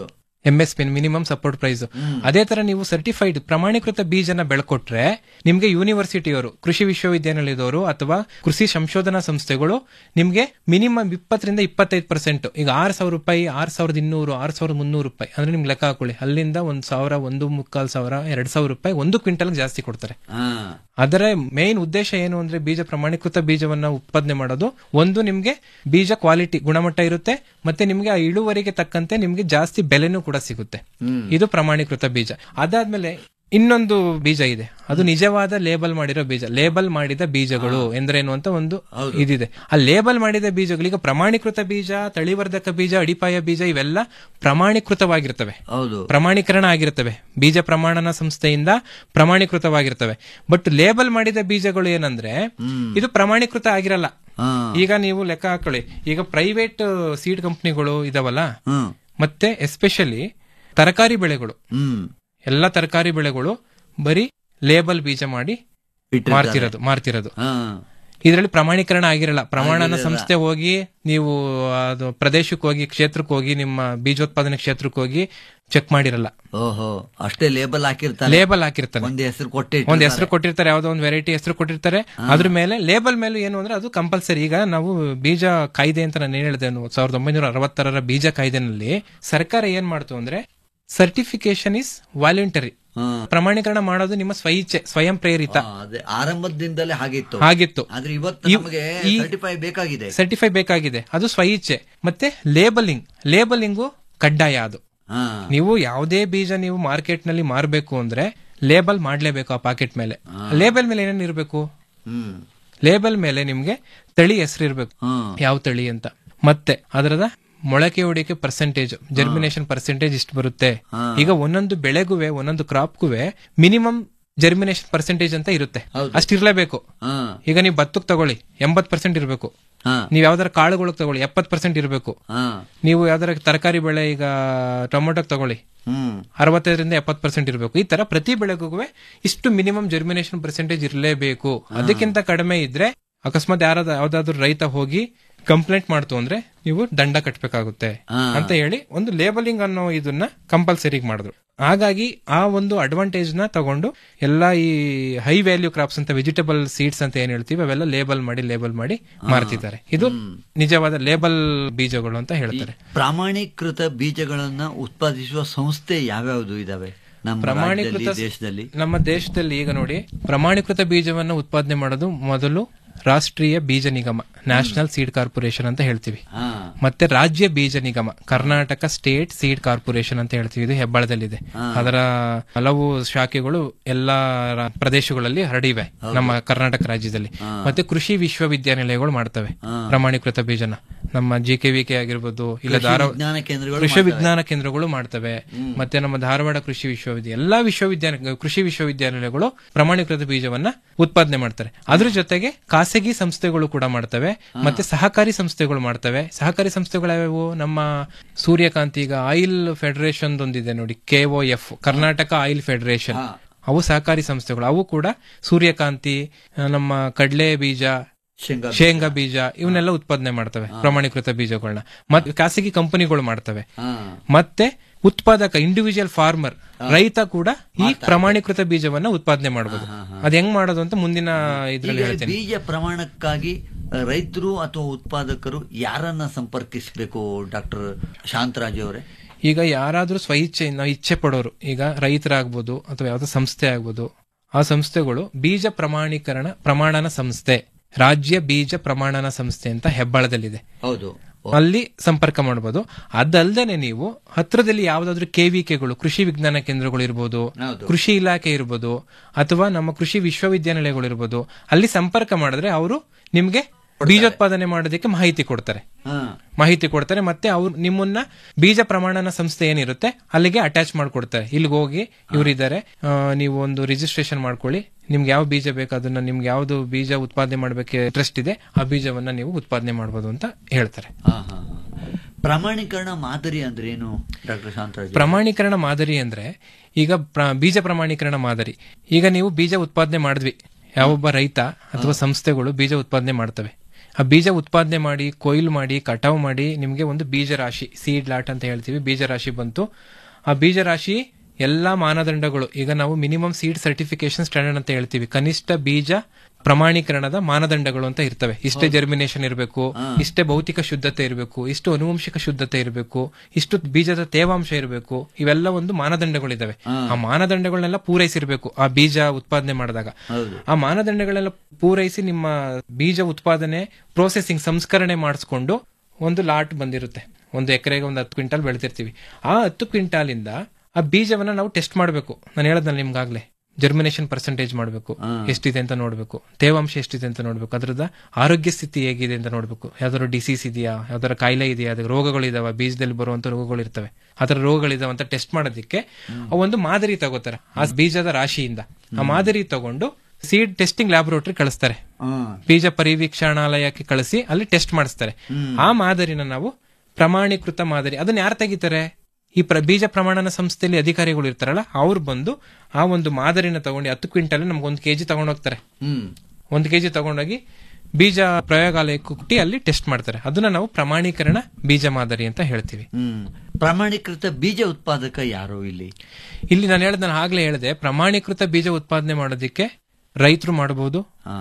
M S P minimum support price ಅದೇ ತರ ನೀವು ಸರ್ಟಿಫೈಡ್ ಪ್ರಮಾಣೀಕೃತ ಬೀಜನ ಬೆಳ್ಕೊಟ್ರೆ ನಿಮ್ಗೆ ಯೂನಿವರ್ಸಿಟಿಯವರು ಕೃಷಿ ವಿಶ್ವವಿದ್ಯಾನಿಲಯದವರು ಅಥವಾ ಕೃಷಿ ಸಂಶೋಧನಾ ಸಂಸ್ಥೆಗಳು ನಿಮ್ಗೆ ಮಿನಿಮಮ್ ಇಪ್ಪತ್ತರಿಂದ ಇಪ್ಪತ್ತೈದು ಪರ್ಸೆಂಟ್ ಈಗ ಆರ್ ಸಾವಿರ ರೂಪಾಯಿ ಆರ್ ಸಾವಿರದ ಇನ್ನೂರು ಆರ್ ಸಾವಿರದ ಮುನ್ನೂರು ರೂಪಾಯಿ ಅಂದ್ರೆ ನಿಮ್ಗೆ ಲೆಕ್ಕ ಹಾಕೊಳ್ಳಿ ಅಲ್ಲಿಂದ ಒಂದ್ ಸಾವಿರ ಒಂದು ಮುಕ್ಕಾಲ್ ಸಾವಿರ ಎರಡ್ ಸಾವಿರ ರೂಪಾಯಿ ಒಂದು ಕ್ವಿಂಟಲ್ ಜಾಸ್ತಿ ಕೊಡ್ತಾರೆ ಅದರ ಮೇನ್ ಉದ್ದೇಶ ಏನು ಅಂದ್ರೆ ಬೀಜ ಪ್ರಮಾಣೀಕೃತ ಬೀಜವನ್ನ ಉತ್ಪಾದನೆ ಮಾಡೋದು ಒಂದು ನಿಮ್ಗೆ ಬೀಜ ಕ್ವಾಲಿಟಿ ಗುಣಮಟ್ಟ ಇರುತ್ತೆ ಮತ್ತೆ ನಿಮ್ಗೆ ಆ ಇಳುವರಿಗೆ ತಕ್ಕಂತೆ ನಿಮ್ಗೆ ಜಾಸ್ತಿ ಬೆಲೆನೂ ಕೂಡ ಸಿಗುತ್ತೆ ಇದು ಪ್ರಮಾಣೀಕೃತ ಬೀಜ ಅದಾದ್ಮೇಲೆ ಇನ್ನೊಂದು ಬೀಜ ಇದೆ ಅದು ನಿಜವಾದ ಲೇಬಲ್ ಮಾಡಿರೋ ಬೀಜ ಲೇಬಲ್ ಮಾಡಿದ ಬೀಜಗಳು ಎಂದ್ರೇನು ಅಂತ ಒಂದು ಇದಿದೆ ಆ ಲೇಬಲ್ ಮಾಡಿದ ಬೀಜಗಳು ಈಗ ಪ್ರಮಾಣೀಕೃತ ಬೀಜ ತಳಿವರ್ಧಕ ಬೀಜ ಅಡಿಪಾಯ ಬೀಜ ಇವೆಲ್ಲ ಪ್ರಮಾಣೀಕೃತವಾಗಿರ್ತವೆ ಹೌದು ಪ್ರಮಾಣೀಕರಣ ಆಗಿರ್ತವೆ ಬೀಜ ಪ್ರಮಾಣನ ಸಂಸ್ಥೆಯಿಂದ ಪ್ರಮಾಣೀಕೃತವಾಗಿರ್ತವೆ ಬಟ್ ಲೇಬಲ್ ಮಾಡಿದ ಬೀಜಗಳು ಏನಂದ್ರೆ ಇದು ಪ್ರಮಾಣೀಕೃತ ಆಗಿರಲ್ಲ ಈಗ ನೀವು ಲೆಕ್ಕ ಹಾಕೊಳ್ಳಿ ಈಗ ಪ್ರೈವೇಟ್ ಸೀಡ್ ಕಂಪ್ನಿಗಳು ಇದಾವಲ್ಲ ಮತ್ತೆ ಎಸ್ಪೆಷಲಿ ತರಕಾರಿ ಬೆಳೆಗಳು ಎಲ್ಲ ತರಕಾರಿ ಬೆಳೆಗಳು ಬರೀ ಲೇಬಲ್ ಬೀಜ ಮಾಡಿ ಇಟ್ಟಿರ್ತಾರೆ. ಮಾರ್ತಿರೋದು ಮಾರ್ತಿರೋದು ಹಾ. ಇದರಲ್ಲಿ ಪ್ರಮಾಣೀಕರಣ ಆಗಿರಲ್ಲ ಪ್ರಮಾಣನ ಆಗಿರಲ್ಲ. ಸಂಸ್ಥೆ ಹೋಗಿ ನೀವು ಅದು ಪ್ರದೇಶಕ್ಕೆ ಹೋಗಿ ಕ್ಷೇತ್ರಕ್ಕೆ ಹೋಗಿ ನಿಮ್ಮ ಬೀಜೋತ್ಪಾದನೆ ಕ್ಷೇತ್ರಕ್ಕೆ ಹೋಗಿ ಚೆಕ್ ಮಾಡಿರಲ್ಲ ಓಹೋ ಅಷ್ಟೇ ಲೇಬಲ್ ಹಾಕಿರ್ತಾರೆ ಲೇಬಲ್ ಹಾಕಿರ್ತಾನೆ ಒಂದ್ ಹೆಸರು ಕೊಟ್ಟೆ ಒಂದ್ ಹೆಸರು ಕೊಟ್ಟಿರ್ತಾರೆ ಯಾವ್ದೋ ಒಂದು ವೆರೈಟಿ ಹೆಸರು ಕೊಟ್ಟಿರ್ತಾರೆ ಅದ್ರ ಮೇಲೆ ಲೇಬಲ್ ಮೇಲೆ ಏನು ಅಂದ್ರೆ ಅದು ಕಂಪಲ್ಸರಿ ಈಗ ನಾವು ಬೀಜ ಕಾಯ್ದೆ ಅಂತ ನಾನು ಏನ್ ಹೇಳಿದೆ ಅನ್ನು ಸಾವಿರದ ಒಂಬೈನೂರ ಅರವತ್ತಾರರ ಬೀಜ ಕಾಯ್ದೆನಲ್ಲಿ ಸರ್ಕಾರ ಏನ್ ಮಾಡ್ತು ಅಂದ್ರೆ ಸರ್ಟಿಫಿಕೇಶನ್ ಇಸ್ ವಾಲಂಟರಿ ಪ್ರಮಾಣೀಕರಣ ಮಾಡೋದು ನಿಮ್ಮ ಸ್ವಇಚ್ಛೆ ಸ್ವಯಂ ಪ್ರೇರಿತ ಅದೇ ಆರಂಭದಿಂದಲೇ ಹಾಗಿತ್ತು ಹಾಗಿತ್ತು ಆದ್ರೆ ಇವತ್ತು ಇವ್- ನಮಗೆ ಈ- ಸರ್ಟಿಫೈ ಬೇಕಾಗಿದೆ ಸರ್ಟಿಫೈ ಬೇಕಾಗಿದೆ ಅದು ಸ್ವಇಚ್ಛೆ ಮತ್ತೆ ಲೇಬಲಿಂಗ್ ಲೇಬಲಿಂಗು ಕಡ್ಡಾಯ ಅದು ನೀವು ಯಾವುದೇ ಬೀಜ ನೀವು ಮಾರ್ಕೆಟ್ ನಲ್ಲಿ ಮಾರಬೇಕು ಅಂದ್ರೆ ಲೇಬಲ್ ಮಾಡ್ಲೇಬೇಕು ಆ ಪಾಕೆಟ್ ಮೇಲೆ ಲೇಬಲ್ ಮೇಲೆ ಏನೇನು ಇರಬೇಕು ಹ್ಮ್ ಲೇಬಲ್ ಮೇಲೆ ನಿಮ್ಗೆ ತಳಿ ಹೆಸರು ಇರಬೇಕು ಯಾವ ತಳಿ ಅಂತ ಮತ್ತೆ ಅದರದ ಮೊಳಕೆ ಹೊಡಿಕೆ ಪರ್ಸೆಂಟೇಜ್ ಜರ್ಮಿನೇಷನ್ ಪರ್ಸೆಂಟೇಜ್ ಇಷ್ಟು ಬರುತ್ತೆ ಈಗ ಒಂದೊಂದು ಬೆಳೆಗುವೆ ಒಂದೊಂದು ಕ್ರಾಪ್ಗುವೆ ಮಿನಿಮಮ್ ಜರ್ಮಿನೇಷನ್ ಪರ್ಸೆಂಟೇಜ್ ಅಂತ ಇರುತ್ತೆ ಅಷ್ಟಿರ್ಲೇಬೇಕು ಈಗ ನೀವು ಭತ್ತಕ್ಕೆ ತಗೊಳ್ಳಿ ಎಂಬತ್ ಪರ್ಸೆಂಟ್ ಇರಬೇಕು ನೀವು ಯಾವ್ದಾರ ಕಾಳುಗಳಿಗೆ ತಗೊಳ್ಳಿ ಎಪ್ಪತ್ ಪರ್ಸೆಂಟ್ ಇರಬೇಕು ನೀವು ಯಾವ್ದಾರ ತರಕಾರಿ ಬೆಳೆ ಈಗ ಟೊಮೊಟೊಗೆ ತಗೊಳ್ಳಿ ಹ್ಮ್ ಅರವತ್ತೈದರಿಂದ ಎಪ್ಪತ್ತು ಪರ್ಸೆಂಟ್ ಇರಬೇಕು ಈ ತರ ಪ್ರತಿ ಬೆಳೆಗೂ ಇಷ್ಟು ಮಿನಿಮಮ್ ಜರ್ಮಿನೇಷನ್ ಪರ್ಸೆಂಟೇಜ್ ಇರಲೇಬೇಕು ಅದಕ್ಕಿಂತ ಕಡಿಮೆ ಇದ್ರೆ ಅಕಸ್ಮಾತ್ ಯಾರಾದ ಯಾವ್ದಾದ್ರು ರೈತ ಹೋಗಿ ಕಂಪ್ಲೇಂಟ್ ಮಾಡ್ತು ಅಂದ್ರೆ ನೀವು ದಂಡ ಕಟ್ಟಬೇಕಾಗುತ್ತೆ ಅಂತ ಹೇಳಿ ಒಂದು ಲೇಬಲಿಂಗ್ ಅನ್ನೋ ಇದನ್ನ ಕಂಪಲ್ಸರಿ ಮಾಡಿದ್ರು ಹಾಗಾಗಿ ಆ ಒಂದು ಅಡ್ವಾಂಟೇಜ್ ನ ತಗೊಂಡು ಎಲ್ಲಾ ಈ ಹೈ ವ್ಯಾಲ್ಯೂ ಕ್ರಾಪ್ಸ್ ಅಂತ ವೆಜಿಟಬಲ್ ಸೀಡ್ಸ್ ಅಂತ ಏನ್ ಹೇಳ್ತೀವಿ ಅವೆಲ್ಲ ಲೇಬಲ್ ಮಾಡಿ ಲೇಬಲ್ ಮಾಡಿ ಮಾರ್ತಿದ್ದಾರೆ ಇದು ನಿಜವಾದ ಲೇಬಲ್ ಬೀಜಗಳು ಅಂತ ಹೇಳ್ತಾರೆ ಪ್ರಾಮಾಣೀಕೃತ ಬೀಜಗಳನ್ನ ಉತ್ಪಾದಿಸುವ ಸಂಸ್ಥೆ ಯಾವ್ಯಾವ್ದು ಇದಾವೆ ನಮ್ಮ ಪ್ರಮಾಣೀಕೃತ ರಾಜ್ಯದಲ್ಲಿ, ದೇಶದಲ್ಲಿ ನಮ್ಮ ದೇಶದಲ್ಲಿ ಈಗ ನೋಡಿ ಪ್ರಮಾಣೀಕೃತ ಬೀಜವನ್ನು ಉತ್ಪಾದನೆ ಮಾಡೋದು ಮೊದಲು ರಾಷ್ಟ್ರೀಯ ಬೀಜ ನಿಗಮ ನ್ಯಾಷನಲ್ ಸೀಡ್ ಕಾರ್ಪೊರೇಷನ್ ಅಂತ ಹೇಳ್ತೀವಿ ಹಾ. ಮತ್ತೆ ರಾಜ್ಯ ಬೀಜ ನಿಗಮ ಕರ್ನಾಟಕ ಸ್ಟೇಟ್ ಸೀಡ್ ಕಾರ್ಪೊರೇಷನ್ ಅಂತ ಹೇಳ್ತೀವಿ ಇದು ಹೆಬ್ಬಾಳದಲ್ಲಿದೆ ಅದರ ಹಲವು ಶಾಖೆಗಳು ಎಲ್ಲಾ ರಾ- ಪ್ರದೇಶಗಳಲ್ಲಿ ಹರಡಿವೆ ನಮ್ಮ ಕರ್ನಾಟಕ ರಾಜ್ಯದಲ್ಲಿ ಮತ್ತೆ ಕೃಷಿ ವಿಶ್ವವಿದ್ಯಾನಿಲಯಗಳು ಮಾಡ್ತವೆ ಪ್ರಮಾಣೀಕೃತ ಬೀಜನ ನಮ್ಮ ಜಿ ಕೆ ವಿ ಕೆ ಆಗಿರ್ಬೋದು ಇಲ್ಲ ಕೃಷಿ ಧಾರವಾಡ ವಿಜ್ಞಾನ ಕೇಂದ್ರಗಳು ಕೃಷಿ ಮಾಡ್ತವೆ. ವಿಜ್ಞಾನ ಕೇಂದ್ರಗಳು ಮಾಡ್ತವೆ ಮತ್ತೆ ನಮ್ಮ ಧಾರವಾಡ ಕೃಷಿ ವಿಶ್ವವಿದ್ಯಾಲಯ ಎಲ್ಲಾ ವಿಶ್ವವಿದ್ಯಾಲಯ ಕೃಷಿ ವಿಶ್ವವಿದ್ಯಾನಿಲಯಗಳು ಪ್ರಮಾಣೀಕೃತ ಬೀಜವನ್ನ ಉತ್ಪಾದನೆ ಮಾಡ್ತಾರೆ ಅದ್ರ ಜೊತೆಗೆ ಖಾಸಗಿ ಸಂಸ್ಥೆಗಳು ಕೂಡ ಮಾಡ್ತವೆ ಮತ್ತೆ ಸಹಕಾರಿ ಸಂಸ್ಥೆಗಳು ಮಾಡ್ತವೆ ಸಹಕಾರಿ ಸಂಸ್ಥೆಗಳು ಯಾವ್ಯಾವು ನಮ್ಮ ಸೂರ್ಯಕಾಂತಿ ಈಗ ಆಯಿಲ್ ಫೆಡರೇಷನ್ ಒಂದಿದೆ ನೋಡಿ K O F Karnataka oil federation ಅವು ಸಹಕಾರಿ ಸಂಸ್ಥೆಗಳು ಅವು ಕೂಡ ಸೂರ್ಯಕಾಂತಿ ಆ, ನಮ್ಮ ಕಡಲೆ ಬೀಜ ಶೇಂಗಾ ಶೇಂಗಾ ಬೀಜ ಇವನ್ನೆಲ್ಲ ಉತ್ಪಾದನೆ ಮಾಡ್ತವೆ ಪ್ರಮಾಣೀಕೃತ ಬೀಜಗಳನ್ನ ಮತ್ತೆ ಖಾಸಗಿ ಕಂಪನಿಗಳು ಮಾಡ್ತವೆ ಮತ್ತೆ ಉತ್ಪಾದಕ ಇಂಡಿವಿಜುವಲ್ ಫಾರ್ಮರ್ ರೈತ ಕೂಡ ಈ ಪ್ರಮಾಣೀಕೃತ ಬೀಜವನ್ನ ಉತ್ಪಾದನೆ ಮಾಡಬಹುದು ಅದ್ ಹೆಂಗ್ ಮಾಡೋದು ಅಂತ ಮುಂದಿನ ಇದ್ರಲ್ಲಿ ಈಗ ಹೇಳ್ತೇನೆ ಬೀಜ ಪ್ರಮಾಣಕ್ಕಾಗಿ ರೈತರು ಅಥವಾ ಉತ್ಪಾದಕರು ಯಾರನ್ನ ಸಂಪರ್ಕಿಸಬೇಕು ಡಾಕ್ಟರ್ ಶಾಂತರಾಜ್ ಅವರೇ ಈಗ ಯಾರಾದ್ರೂ ಸ್ವಇಚ್ಛೆ ನಾವು ಇಚ್ಛೆ ಪಡೋರು ಈಗ ರೈತರಾಗ್ಬೋದು ಅಥವಾ ಯಾವ್ದೋ ಸಂಸ್ಥೆ ಆಗ್ಬೋದು ಆ ಸಂಸ್ಥೆಗಳು ಬೀಜ ಪ್ರಮಾಣೀಕರಣ ಪ್ರಮಾಣನ ಸಂಸ್ಥೆ ರಾಜ್ಯ ಬೀಜ ಪ್ರಮಾಣನ ಸಂಸ್ಥೆ ಅಂತ ಹೆಬ್ಬಾಳದಲ್ಲಿದೆ ಹೌದು ಅಲ್ಲಿ ಸಂಪರ್ಕ ಮಾಡಬಹುದು ಅದಲ್ದೇನೆ ನೀವು ಹತ್ರದಲ್ಲಿ ಯಾವ್ದಾದ್ರು ಕೆವಿಕೆಗಳು ಕೃಷಿ ವಿಜ್ಞಾನ ಕೇಂದ್ರಗಳು ಇರ್ಬೋದು ಹೌದು. ಕೃಷಿ ಇಲಾಖೆ ಇರ್ಬೋದು ಅಥವಾ ನಮ್ಮ ಕೃಷಿ ವಿಶ್ವವಿದ್ಯಾನಿಲಯಗಳು ಇರ್ಬೋದು ಅಲ್ಲಿ ಸಂಪರ್ಕ ಮಾಡಿದ್ರೆ ಅವರು ನಿಮ್ಗೆ ಬೀಜೋತ್ಪಾದನೆ ಮಾಡೋದಕ್ಕೆ ಮಾಹಿತಿ ಕೊಡ್ತಾರೆ ಹಾ. ಮಾಹಿತಿ ಕೊಡ್ತಾರೆ ಮತ್ತೆ ಅವ್ರು ನಿಮ್ಮನ್ನ ಬೀಜ ಪ್ರಮಾಣನ ಸಂಸ್ಥೆ ಏನಿರುತ್ತೆ ಅಲ್ಲಿಗೆ ಅಟ್ಯಾಚ್ ಮಾಡ್ಕೊಡ್ತಾರೆ ಇಲ್ಲಿಗೆ ಹೋಗಿ ಇವರಿದ್ದಾರೆ ನೀವು ಒಂದು ರಿಜಿಸ್ಟ್ರೇಷನ್ ಮಾಡ್ಕೊಳ್ಳಿ ನಿಮ್ಗೆ ಯಾವ ಬೀಜ ಬೇಕು ಅದನ್ನ ನಿಮ್ಗೆ ಯಾವ್ದು ಬೀಜ ಉತ್ಪಾದನೆ ಮಾಡಬೇಕು ಇಂಟ್ರೆಸ್ಟ್ ಇದೆ ಆ ಬೀಜವನ್ನ ನೀವು ಉತ್ಪಾದನೆ ಮಾಡಬಹುದು ಅಂತ ಹೇಳ್ತಾರೆ ಹಾ, ಹಾ, ಹಾ. ಪ್ರಮಾಣೀಕರಣ ಮಾದರಿ ಅಂದ್ರೆ ಏನು ಡಾಕ್ಟರ್ ಶಾಂತರಾಜ್ ಅವರೇ? ಪ್ರಮಾಣೀಕರಣ ಮಾದರಿ ಅಂದ್ರೆ ಈಗ ಪ್ರ- ಬೀಜ ಪ್ರಮಾಣೀಕರಣ ಮಾದರಿ ಈಗ ನೀವು ಬೀಜ ಉತ್ಪಾದನೆ ಮಾಡಿದ್ವಿ ಯಾವೊಬ್ಬ ರೈತ ಅಥವಾ ಸಂಸ್ಥೆಗಳು ಬೀಜ ಉತ್ಪಾದನೆ ಮಾಡ್ತವೆ ಆ ಬೀಜ ಉತ್ಪಾದನೆ ಮಾಡಿ ಕೊಯ್ಲು ಮಾಡಿ ಕಟಾವು ಮಾಡಿ ನಿಮ್ಗೆ ಒಂದು ಬೀಜ ರಾಶಿ ಸೀಡ್ ಲಾಟ್ ಅಂತ ಹೇಳ್ತೀವಿ ಬೀಜ ರಾಶಿ ಬಂತು ಆ ಬೀಜ ರಾಶಿ ಎಲ್ಲಾ ಮಾನದಂಡಗಳು ಈಗ ನಾವು ಮಿನಿಮಮ್ ಸೀಡ್ ಸರ್ಟಿಫಿಕೇಶನ್ ಸ್ಟ್ಯಾಂಡರ್ಡ್ ಅಂತ ಹೇಳ್ತೀವಿ ಕನಿಷ್ಠ ಬೀಜ ಪ್ರಮಾಣೀಕರಣದ ಮಾನದಂಡಗಳು ಅಂತ ಇರ್ತವೆ ಇಷ್ಟೇ ಜರ್ಮಿನೇಷನ್ ಇರಬೇಕು ಇಷ್ಟೇ ಭೌತಿಕ ಶುದ್ಧತೆ ಇರಬೇಕು ಇಷ್ಟು ಅನುವಂಶಿಕ ಶುದ್ಧತೆ ಇರಬೇಕು ಇಷ್ಟು ಬೀಜದ ತೇವಾಂಶ ಇರಬೇಕು ಇವೆಲ್ಲ ಒಂದು ಮಾನದಂಡಗಳಿದಾವೆ ಆ ಮಾನದಂಡಗಳನ್ನೆಲ್ಲ ಪೂರೈಸಿರ್ಬೇಕು ಆ ಬೀಜ ಉತ್ಪಾದನೆ ಮಾಡಿದಾಗ ಆ ಮಾನದಂಡಗಳೆಲ್ಲ ಪೂರೈಸಿ ನಿಮ್ಮ ಬೀಜ ಉತ್ಪಾದನೆ ಪ್ರೋಸೆಸಿಂಗ್ ಸಂಸ್ಕರಣೆ ಮಾಡಿಸ್ಕೊಂಡು ಒಂದು ಲಾಟ್ ಬಂದಿರುತ್ತೆ ಒಂದು ಎಕರೆಗೆ ಒಂದು ಹತ್ತು ಕ್ವಿಂಟಾಲ್ ಬೆಳೆದಿರ್ತೀವಿ ಆ ಹತ್ತು ಕ್ವಿಂಟಾಲಿಂದ ಆ ಬೀಜವನ್ನ ನಾವು ಟೆಸ್ಟ್ ಮಾಡಬೇಕು ನಾನು ಹೇಳದ್ನಲ್ಲ ನಿಮ್ಗಾಗ್ಲೇ ಜರ್ಮಿನೇಷನ್ ಪರ್ಸೆಂಟೇಜ್ ಮಾಡಬೇಕು ಎಷ್ಟಿದೆ ಅಂತ ನೋಡಬೇಕು ತೇವಾಂಶ ಎಷ್ಟಿದೆ ಅಂತ ನೋಡಬೇಕು ಅದರದ ಆರೋಗ್ಯ ಸ್ಥಿತಿ ಹೇಗಿದೆ ಅಂತ ನೋಡಬೇಕು ಯಾವ್ದಾದ್ರು ಡಿಸೀಸ್ ಇದೆಯಾ ಯಾವ್ದಾರ ಕಾಯಿಲೆ ಇದೆಯಾ ಅದಕ್ಕೆ ರೋಗಗಳಿದಾವ ಬೀಜದಲ್ಲಿ ಬರುವಂತ ರೋಗಗಳು ಇರ್ತವೆ ಅದರ ರೋಗಗಳಿದಾವ ಅಂತ ಟೆಸ್ಟ್ ಮಾಡೋದಕ್ಕೆ ಆ ಒಂದು ಮಾದರಿ ತಗೋತಾರೆ ಆ ಬೀಜದ ರಾಶಿಯಿಂದ ಆ ಮಾದರಿ ತಗೊಂಡು ಸೀಡ್ ಟೆಸ್ಟಿಂಗ್ ಲ್ಯಾಬೊರೇಟರಿ ಕಳಿಸ್ತಾರೆ ಬೀಜ ಪರಿವೀಕ್ಷಣಾಲಯಕ್ಕೆ ಕಳಿಸಿ ಅಲ್ಲಿ ಟೆಸ್ಟ್ ಮಾಡಿಸ್ತಾರೆ ಆ ಮಾದರಿನ ನಾವು ಪ್ರಮಾಣೀಕೃತ ಮಾದರಿ ಅದನ್ನ ಯಾರು ತೆಗಿತಾರೆ ಈ ಪ್ರ ಬೀಜ ಪ್ರಮಾಣನ ಸಂಸ್ಥೆಯಲ್ಲಿ ಅಧಿಕಾರಿಗಳು ಇರ್ತಾರಲ್ಲ ಅವ್ರು ಬಂದು ಆ ಒಂದು ಮಾದರಿನ ತಗೊಂಡು ಹತ್ತು ಕ್ವಿಂಟಲ್ ನಮ್ಗೆ ಒಂದು ಕೆಜಿ ತಗೊಂಡೋಗ್ತಾರೆ ಒಂದು ಕೆಜಿ ತಗೊಂಡೋಗಿ ಬೀಜ ಪ್ರಯೋಗಾಲಯಕ್ಕೆ ಕುಟ್ಟಿ ಅಲ್ಲಿ ಟೆಸ್ಟ್ ಮಾಡ್ತಾರೆ ಅದನ್ನ ನಾವು ಪ್ರಮಾಣೀಕರಣ ಬೀಜ ಮಾದರಿ ಅಂತ ಹೇಳ್ತೀವಿ ಹ್ಮ್ ಪ್ರಮಾಣೀಕೃತ ಬೀಜ ಉತ್ಪಾದಕ ಯಾರು ಇಲ್ಲಿ ಇಲ್ಲಿ ನಾನು ಹೇಳ್ದೆ ನಾನು ಆಗ್ಲೇ ಹೇಳಿದೆ ಪ್ರಮಾಣೀಕೃತ ಬೀಜ ಉತ್ಪಾದನೆ ಮಾಡೋದಕ್ಕೆ ರೈತರು ಮಾಡಬಹುದು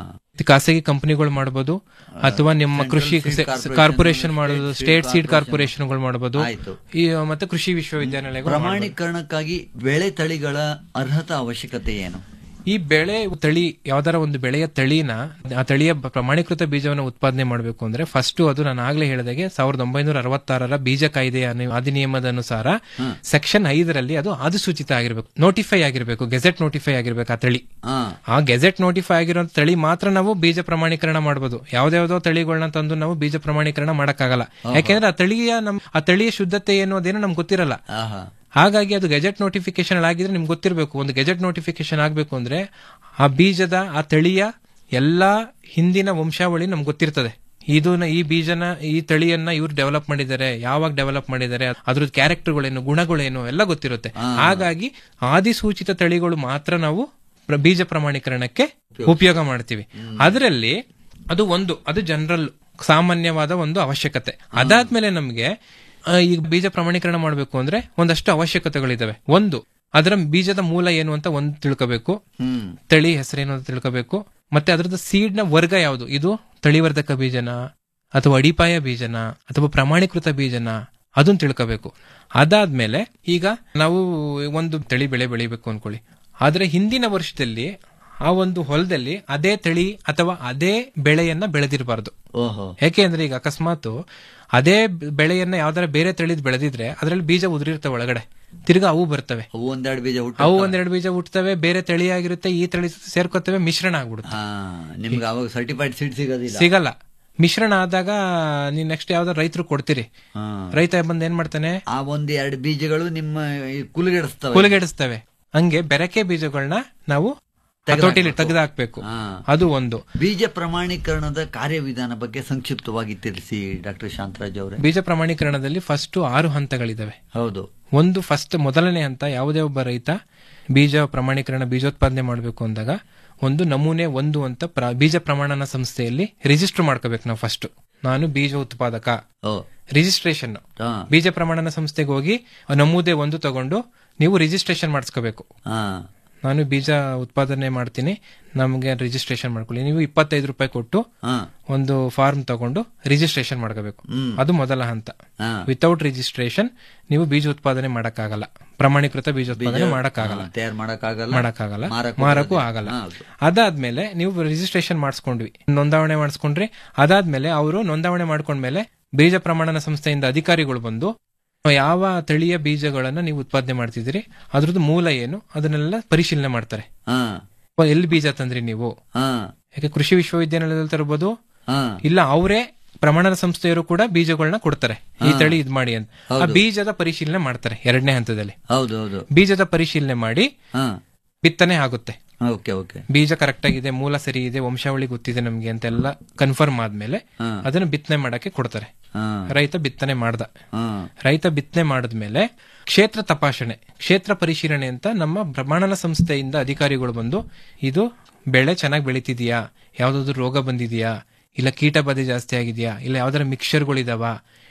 ಖಾಸಗಿ ಕಂಪನಿಗಳು ಮಾಡಬಹುದು ಅಥವಾ ನಿಮ್ಮ ಕೃಷಿ ಕಾರ್ಪೊರೇಷನ್ ಮಾಡೋದು ಸ್ಟೇಟ್ ಸೀಡ್ ಕಾರ್ಪೊರೇಷನ್ಗಳು ಮಾಡಬಹುದು ಈ ಮತ್ತೆ ಕೃಷಿ ವಿಶ್ವವಿದ್ಯಾನಿಲಯಗಳು ಮಾಡ್ಬೋದು. ಪ್ರಮಾಣೀಕರಣಕ್ಕಾಗಿ ಬೆಳೆ ತಳಿಗಳ ಅರ್ಹತಾ ಅವಶ್ಯಕತೆ ಏನು ಈ ಬೆಳೆ ತಳಿ ಯಾವ್ದಾರ ಒಂದು ಬೆಳೆಯ ತಳಿನ ಆ ತಳಿಯ ಬ- ಪ್ರಮಾಣೀಕೃತ ಬೀಜವನ್ನು ಉತ್ಪಾದನೆ ಮಾಡಬೇಕು ಅಂದ್ರೆ ಫಸ್ಟ್ ಅದು ನಾನು ಆಗ್ಲೇ ಹೇಳಿದಾಗೆ ಸಾವಿರದ ಒಂಬೈನೂರ ಅರವತ್ತಾರರ ಬೀಜ ಕಾಯ್ದೆಯ ಅನು- ಅಧಿನಿಯಮದ ಅನುಸಾರ ಸೆಕ್ಷನ್ ಐದರಲ್ಲಿ ಅದು ಅಧಿಸೂಚಿತ ಆಗಿರ್ಬೇಕು ನೋಟಿಫೈ ಆಗಿರ್ಬೇಕು ಗೆಜೆಟ್ ನೋಟಿಫೈ ಆಗಿರ್ಬೇಕು ಆ ತಳಿ ಆ ಗೆಜೆಟ್ ನೋಟಿಫೈ ಆಗಿರೋ ತಳಿ ಮಾತ್ರ ನಾವು ಬೀಜ ಪ್ರಮಾಣೀಕರಣ ಮಾಡಬಹುದು ಯಾವ್ದಾವ್ದೋ ತಳಿಗಳನ್ನ ತಂದು ನಾವು ಬೀಜ ಪ್ರಮಾಣೀಕರಣ ಮಾಡಕ್ಕಾಗಲ್ಲ ಯಾಕೆಂದ್ರೆ ಆ ತಳಿಯ ನಮ್ ಆ ತಳಿಯ ಶುದ್ಧತೆ ಏನು ಅದೇನೋ ನಮ್ಗೆ ಗೊತ್ತಿರಲ್ಲ ಹಾಗಾಗಿ ಅದು ಗೆಜೆಟ್ ನೋಟಿಫಿಕೇಶನ್ ಆಗಿದ್ರೆ ನಿಮ್ಗೆ ಗೊತ್ತಿರಬೇಕು ಒಂದು ಗೆಜೆಟ್ ನೋಟಿಫಿಕೇಶನ್ ಆಗಬೇಕು ಅಂದ್ರೆ ಆ ಬೀಜದ ಆ ತಳಿಯ ಎಲ್ಲಾ ಹಿಂದಿನ ವಂಶಾವಳಿ ನಮ್ಗೆ ಗೊತ್ತಿರ್ತದೆ ಇದನ್ನ ಈ ಬೀಜನ ಈ ತಳಿಯನ್ನ ಇವ್ರು ಡೆವಲಪ್ ಮಾಡಿದ್ದಾರೆ ಯಾವಾಗ ಡೆವಲಪ್ ಮಾಡಿದ್ದಾರೆ ಅದ್ರದ್ದು ಕ್ಯಾರೆಕ್ಟರ್ಗಳೇನು ಗುಣಗಳೇನು ಎಲ್ಲ ಗೊತ್ತಿರುತ್ತೆ ಹಾಗಾಗಿ ಆದಿಸೂಚಿತ ತಳಿಗಳು ಮಾತ್ರ ನಾವು ಪ್ರ- ಬೀಜ ಪ್ರಮಾಣೀಕರಣಕ್ಕೆ ಉಪಯೋಗ ಮಾಡ್ತೀವಿ ಅದರಲ್ಲಿ ಅದು ಒಂದು ಅದು ಜನರಲ್ ಸಾಮಾನ್ಯವಾದ ಒಂದು ಅವಶ್ಯಕತೆ ಅದಾದ್ಮೇಲೆ ನಮ್ಗೆ ಆ, ಈಗ ಬೀಜ ಪ್ರಮಾಣೀಕರಣ ಮಾಡಬೇಕು ಅಂದ್ರೆ ಒಂದಷ್ಟು ಅವಶ್ಯಕತೆಗಳಿದಾವೆ ಒಂದು ಅದರ ಬೀಜದ ಮೂಲ ಏನು ಅಂತ ಒಂದು ತಿಳ್ಕೋಬೇಕು ತಳಿ ಹೆಸರೇನು ಅಂತ ತಿಳ್ಕೋಬೇಕು ಮತ್ತೆ ಅದ್ರದ್ದು ಸೀಡ್ ನ ವರ್ಗ ಯಾವುದು ಇದು ತಳಿವರ್ಧಕ ಬೀಜನ ಅಥವಾ ಅಡಿಪಾಯ ಬೀಜನ ಅಥವಾ ಪ್ರಮಾಣೀಕೃತ ಬೀಜನ ಅದನ್ನ ತಿಳ್ಕೋಬೇಕು ಅದಾದ್ಮೇಲೆ ಈಗ ನಾವು ಒಂದು ತಳಿ ಬೆಳೆ ಬೆಳಿಬೇಕು ಅನ್ಕೊಳ್ಳಿ ಆದ್ರೆ ಹಿಂದಿನ ವರ್ಷದಲ್ಲಿ ಆ ಒಂದು ಹೊಲದಲ್ಲಿ ಅದೇ ತಳಿ ಅಥವಾ ಅದೇ ಬೆಳೆಯನ್ನ ಬೆಳೆದಿರಬಾರ್ದು ಓಹೋ ಯಾಕೆ ಅಂದ್ರೆ ಈಗ ಅಕಸ್ಮಾತ್ ಅದೇ ಬೆಳೆಯನ್ನ ಯಾವ್ದಾರ ಬೇರೆ ತಳಿದ್ ಬೆಳೆದಿದ್ರೆ ಅದ್ರಲ್ಲಿ ಬೀಜ ಉದುರಿರ್ತವೆ ಒಳಗಡೆ ತಿರ್ಗಾ ಅವು ಬರ್ತವೆ ಅವು ಒಂದೆರಡು ಬೀಜ ಹುಟ್ಟು ಅವು ಒಂದೆರಡು ಬೀಜ ಹುಟ್ಟುತ್ತವೆ ಬೇರೆ ತಳಿ ಆಗಿರುತ್ತೆ ಈ ತಳಿ ಸೇರ್ಕೊತವೆ ಮಿಶ್ರಣ ಆಗ್ಬಿಡುತ್ತೆ ನಿಮ್ಗೆ ಅವಾಗ ಸರ್ಟಿಫೈಡ್ ಸೀಡ್ ಸಿಗೋದಿಲ್ಲ ಸಿಗಲ್ಲ ಮಿಶ್ರಣ ಆದಾಗ ನೀನ್ ನೆಕ್ಸ್ಟ್ ಯಾವ್ದಾರ ರೈತರು ಕೊಡ್ತೀರಿ ರೈತ ಬಂದ್ ಏನ್ ಮಾಡ್ತಾನೆ ಆ ಒಂದ್ ಎರಡು ಬೀಜಗಳು ನಿಮ್ಮ ಈ ಕುಲುಗೆಡಿಸ್ತವೆ ಕುಲಗೆಡಿಸ್ತವೆ ಹಂಗೆ ಬೆರಕೆ ಬೀಜಗಳನ್ನ ನಾವು ಹತೋಟಿಲಿ ತೆಗೆದಾಕ್ಬೇಕು ಅದು ಒಂದು ಬೀಜ ಪ್ರಮಾಣೀಕರಣದ ಕಾರ್ಯವಿಧಾನ ಬಗ್ಗೆ ಸಂಕ್ಷಿಪ್ತವಾಗಿ ತಿಳಿಸಿ ಡಾಕ್ಟರ್ ಶಾಂತರಾಜ್ ಅವರೇ ಬೀಜ ಪ್ರಮಾಣೀಕರಣದಲ್ಲಿ ಫಸ್ಟ್ ಆರು ಹಂತಗಳಿದಾವೆ ಹೌದು ಒಂದು ಫಸ್ಟ್ ಮೊದಲನೇ ಹಂತ ಯಾವುದೇ ಒಬ್ಬ ರೈತ ಬೀಜ ಪ್ರಮಾಣೀಕರಣ ಬೀಜೋತ್ಪಾದನೆ ಮಾಡಬೇಕು ಅಂದಾಗ ಒಂದು ನಮೂನೆ ಒಂದು ಅಂತ ಪ್ರ- ಬೀಜ ಪ್ರಮಾಣನ ಸಂಸ್ಥೆಯಲ್ಲಿ ರಿಜಿಸ್ಟರ್ ಮಾಡ್ಕೋಬೇಕು ನಾವು ಫಸ್ಟ್ ನಾನು ಬೀಜ ಉತ್ಪಾದಕ ರಿಜಿಸ್ಟ್ರೇಷನ್ ಬೀಜ ಪ್ರಮಾಣನ ಸಂಸ್ಥೆಗೆ ಹೋಗಿ ಆ ನಮೂದೆ ಒಂದು ತಗೊಂಡು ನೀವು ರಿಜಿಸ್ಟ್ರೇಷನ್ ಮಾಡಿಸ್ಕೋಬೇಕು ನಾನು ಬೀಜ ಉತ್ಪಾದನೆ ಮಾಡ್ತೀನಿ ನಮಗೆ ರಿಜಿಸ್ಟ್ರೇಷನ್ ಮಾಡ್ಕೊಳ್ಳಿ ನೀವು ಇಪ್ಪತ್ತೈದು ರೂಪಾಯಿ ಕೊಟ್ಟು ಒಂದು ಫಾರ್ಮ್ ತಗೊಂಡು ರಿಜಿಸ್ಟ್ರೇಷನ್ ಮಾಡ್ಕೋಬೇಕು ಅದು ಮೊದಲ ಹಂತ ವಿತೌಟ್ ರಿಜಿಸ್ಟ್ರೇಷನ್ ನೀವು ಬೀಜ ಉತ್ಪಾದನೆ ಮಾಡಕ್ಕಾಗಲ್ಲ ಪ್ರಮಾಣೀಕೃತ ಬೀಜ ಉತ್ಪಾದನೆ ಮಾಡಕ್ಕಾಗಲ್ಲ ತಯಾರು ಮಾಡಕ್ಕಾಗಲ್ಲ ಮಾಡಕ್ಕಾಗಲ್ಲ ಮಾರಕ್ಕೂ ಮಾರಕ್ಕೂ ಬರೋದಿಲ್ಲ. ಆಗಲ್ಲ ಹೌದು. ಅದಾದ್ಮೇಲೆ ನೀವು ರಿಜಿಸ್ಟ್ರೇಷನ್ ಮಾಡಿಸ್ಕೊಂಡ್ವಿ ನೋಂದಾವಣೆ ಮಾಡಿಸ್ಕೊಂಡ್ರಿ ಅದಾದ್ಮೇಲೆ ಅವರು ನೋಂದಾವಣೆ ಮಾಡ್ಕೊಂಡ್ಮೇಲೆ ಬೀಜ ಪ್ರಮಾಣನ ಸಂಸ್ಥೆಯಿಂದ ಅಧಿಕಾರಿಗಳು ಬಂದು ಯಾವ ತಳಿಯ ಬೀಜಗಳನ್ನ ನೀವು ಉತ್ಪಾದನೆ ಮಾಡ್ತಿದ್ದೀರಿ ಅದ್ರದ್ದು ಮೂಲ ಏನು ಅದನ್ನೆಲ್ಲ ಪರಿಶೀಲನೆ ಮಾಡ್ತಾರೆ ಎಲ್ಲಿ ಬೀಜ ತಂದ್ರಿ ನೀವು ಯಾಕೆ ಕೃಷಿ ವಿಶ್ವವಿದ್ಯಾನಿಲಯದಲ್ಲಿ ತರಬಹುದು ಇಲ್ಲ ಅವರೇ ಪ್ರಮಾಣನ ಸಂಸ್ಥೆಯವರು ಕೂಡ ಬೀಜಗಳನ್ನ ಕೊಡ್ತಾರೆ ಈ ಹಾ. ತಳಿ ಇದ್ ಮಾಡಿ ಅಂತ ಆ ಹೌದು. ಬೀಜದ ಪರಿಶೀಲನೆ ಮಾಡ್ತಾರೆ ಎರಡನೇ ಹಂತದಲ್ಲಿ ಹೌದು ಹೌದು ಬೀಜದ ಪರಿಶೀಲನೆ ಮಾಡಿ ಬಿತ್ತನೆ ಆಗುತ್ತೆ ಓಕೆ ಓಕೆ ಬೀಜ ಕರೆಕ್ಟ್ ಆಗಿದೆ ಮೂಲ ಸರಿ ಇದೆ ವಂಶಾವಳಿ ಗೊತ್ತಿದೆ ನಮ್ಗೆ ಅಂತೆಲ್ಲ ಕನ್ಫರ್ಮ್ ಆದ್ಮೇಲೆ ಅದನ್ನ ಬಿತ್ತನೆ ಮಾಡಕ್ಕೆ ಕೊಡ್ತಾರೆ ರೈತ ಬಿತ್ತನೆ ಮಾಡ್ದ ರೈತ ಬಿತ್ತನೆ ಮಾಡಿದ್ಮೇಲೆ ಕ್ಷೇತ್ರ ತಪಾಸಣೆ ಕ್ಷೇತ್ರ ಪರಿಶೀಲನೆ ಅಂತ ನಮ್ಮ ಪ್ರಮಾಣನ ಸಂಸ್ಥೆಯಿಂದ ಅಧಿಕಾರಿಗಳು ಬಂದು ಇದು ಬೆಳೆ ಚೆನ್ನಾಗಿ ಬೆಳೀತಿದ್ಯಾ ಯಾವ್ದಾದ್ರು ರೋಗ ಬಂದಿದ್ಯಾ ಇಲ್ಲ ಕೀಟ ಬಾಧೆ ಜಾಸ್ತಿ ಆಗಿದ್ಯಾ ಇಲ್ಲ ಯಾವ್ದಾರ ಮಿಕ್ಸರ್ಗಳಿದಾವ